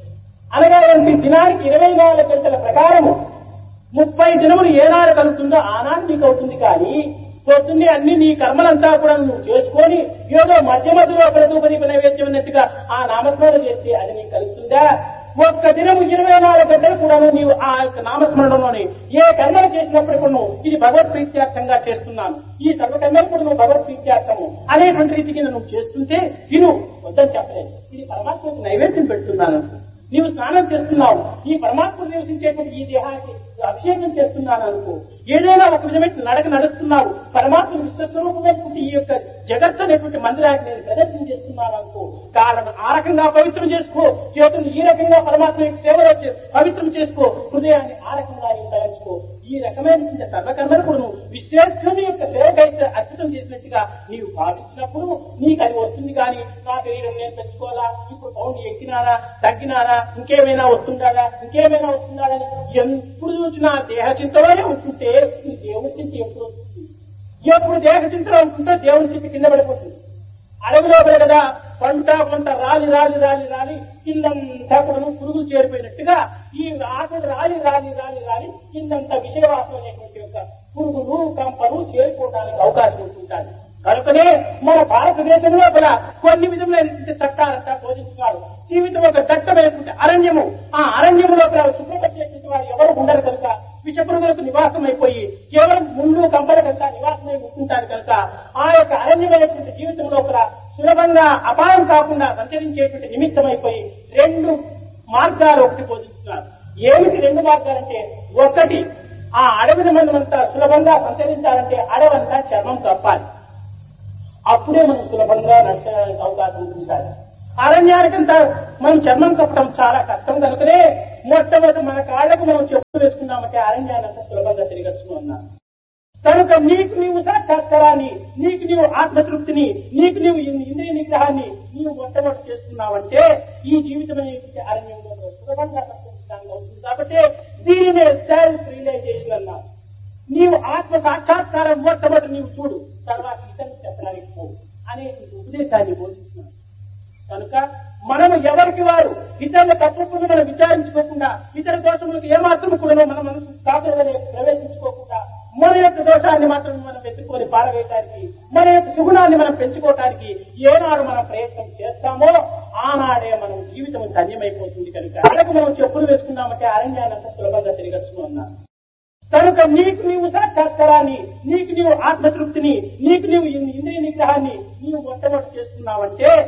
అనగా ఏంటి దినానికి ఇరవై నాలుగు గంటల ప్రకారము ముప్పై దినములు ఏనాడు కలుగుతుందో ఆనాడు నీకు అవుతుంది కానీ పొద్దున్నే అన్ని నీ కర్మలంతా కూడా నువ్వు చేసుకొని ఏదో మధ్య మధ్యలో ప్రతిపది నైవేద్యం అన్నట్టుగా ఆ నామస్మరణ చేస్తే అది నీకు కలుగుతుందా ఒక్క దినము ఇరవై నాలుగు గంటలు కూడా నీవు ఆ యొక్క నామస్మరణలోని ఏ కర్మలు చేసినప్పుడు కూడా నువ్వు ఇది భగవత్ ప్రీత్యార్థంగా చేస్తున్నాను ఈ సర్వకర్మలు కూడా నువ్వు భగవత్ ప్రీత్యార్థము అనేటువంటి రీతికి నువ్వు చేస్తుంటే విను వద్దని చెప్పలేదు ఇది పరమాత్మకు నైవేద్యం పెడుతున్నాను నీవు స్నానం చేస్తున్నావు ఈ పరమాత్మ నివసించేటువంటి ఈ దేహానికి అభిషేకం చేస్తున్నాను అనుకో ఏదైనా ఒక విధమైన నడక నడుస్తున్నావు పరమాత్మ విశ్వస్వరూపమైనటువంటి ఈ యొక్క జగత్తు అనేటువంటి మందిరాన్ని నేను ప్రదర్శన చేస్తున్నాను అనుకో కాళ్ళను ఆ రకంగా పవిత్రం చేసుకో చేతులు ఈ రకంగా పరమాత్మ యొక్క సేవలో చే- పవిత్రం చేసుకో హృదయాన్ని ఆ రకంగా నీవు తలంచుకో ఈ రకమైన సర్వకర్మలు కూడా నువ్వు విశ్వేశ్వరుని యొక్క సేవకైతే అర్పితం చేసినట్టుగా నీవు భావించినప్పుడు నీకు అది వస్తుంది కానీ నా శరీరం నేను తెచ్చుకోవాలా ఇప్పుడు పౌండ్ ఎక్కినారా తగ్గినారా ఇంకేమైనా వస్తుందా ఇంకేమైనా వస్తుందా అని ఎప్పుడు చూసినా దేహ చింతలోనే ఉంటుంటే ఈ దేవుడి చింత ఎప్పుడు వస్తుంది ఎప్పుడు దేహ చింతలో ఉంటుంటే దేవుడి చింత కింద పడిపోతుంది అడవిలో కదా పంట పంట రాలి రాలి రాలి రాలి కిందంతా కూడా పురుగులు చేరిపోయినట్టుగా ఈ ఆకులు రాలి రాలి రాలి రాలి కిందంతా విషయవాసం అనేటువంటి యొక్క పురుగులు కంపలు చేరిపోవడానికి అవకాశం ఉంటుంటారు కనుకనే మన భారతదేశంలో కూడా కొన్ని విధములైనటువంటి చట్టాలంతా బోధించున్నారు జీవితం ఒక దట్టమైనటువంటి అరణ్యము ఆ అరణ్యములో కూడా శుభ్రపరిచేటువంటి వారు ఎవరు ఉండరు కనుక విషపురుగులకు నివాసం అయిపోయి కేవలం ముళ్ళు కంపల కనుక నివాసమై ఉంటుంటారు కనుక ఆ యొక్క అరణ్యమైనటువంటి జీవితంలో కూడా సులభంగా అపాయం కాకుండా సంచరించేటువంటి నిమిత్తమైపోయి రెండు మార్గాలు ఒకటి బోధిస్తున్నారు ఏమిటి రెండు మార్గాలంటే ఒకటి ఆ అడవిని మనమంతా సులభంగా సంచరించాలంటే అడవంతా చర్మం కప్పాలి అప్పుడే మనం సులభంగా నడచడానికి అవకాశం ఉంటుంది అరణ్యానికంతా మనం చర్మం కప్పడం చాలా కష్టం కనుకనే మొట్టమొదటి మన కాళ్ళకు మనం చెప్పులు వేసుకున్నామంటే అరణ్యాన్ని అంతా సులభంగా తిరగచ్చు అన్నారు కనుక నీకు నీవు సాక్షాత్కారాన్ని నీకు నీవు ఆత్మతృప్తిని నీకు నీవు ఇన్- ఇంద్రియ నిగ్రహాన్ని నీవు మొట్టమొదటి చేస్తున్నావంటే ఈ జీవితం అనేటువంటి అరణ్యంలో నువ్వు సులభంగా సంతరించడానికి అవుతుంది కాబట్టి దీనినే సెల్ఫ్ రియలైజేషన్ అన్నారు నీవు ఆత్మ సాక్షాత్కారం మొట్టమొదటి నీవు చూడు తర్వాత ఇతరులకు చెప్పడానికి పో అనేటువంటి ఉపదేశాన్ని బోధిస్తున్నాను కనుక మనము ఎవరికి వారు ఇతరుల తత్వమును మనం విచారించుకోకుండా ఇతర దోషములకు ఏమాత్రం కూడా మన మనసు కాకులనే ప్రవేశించుకోకుండా మన యొక్క దోషాన్ని మాత్రం మనం వెతుక్కొని పారవేయడానికి మన యొక్క సుగుణాన్ని మనం పెంచుకోవటానికి ఏనాడు మనం ప్రయత్నం చేస్తామో ఆనాడే మనం జీవితం ధన్యమైపోతుంది కనుక అలాగే మనం చెప్పులు వేసుకున్నామంటే అరణ్యాన్ని అంత సులభంగా తిరగచ్చు అన్నారు కనుక నీకు నీవు సాక్షాత్కారాన్ని నీకు నీవు ఆత్మతృప్తిని నీకు నీవు ఇన్- ఇంద్రియ నిగ్రహాన్ని నీవు మొట్టమొదటి చేస్తున్నావంటే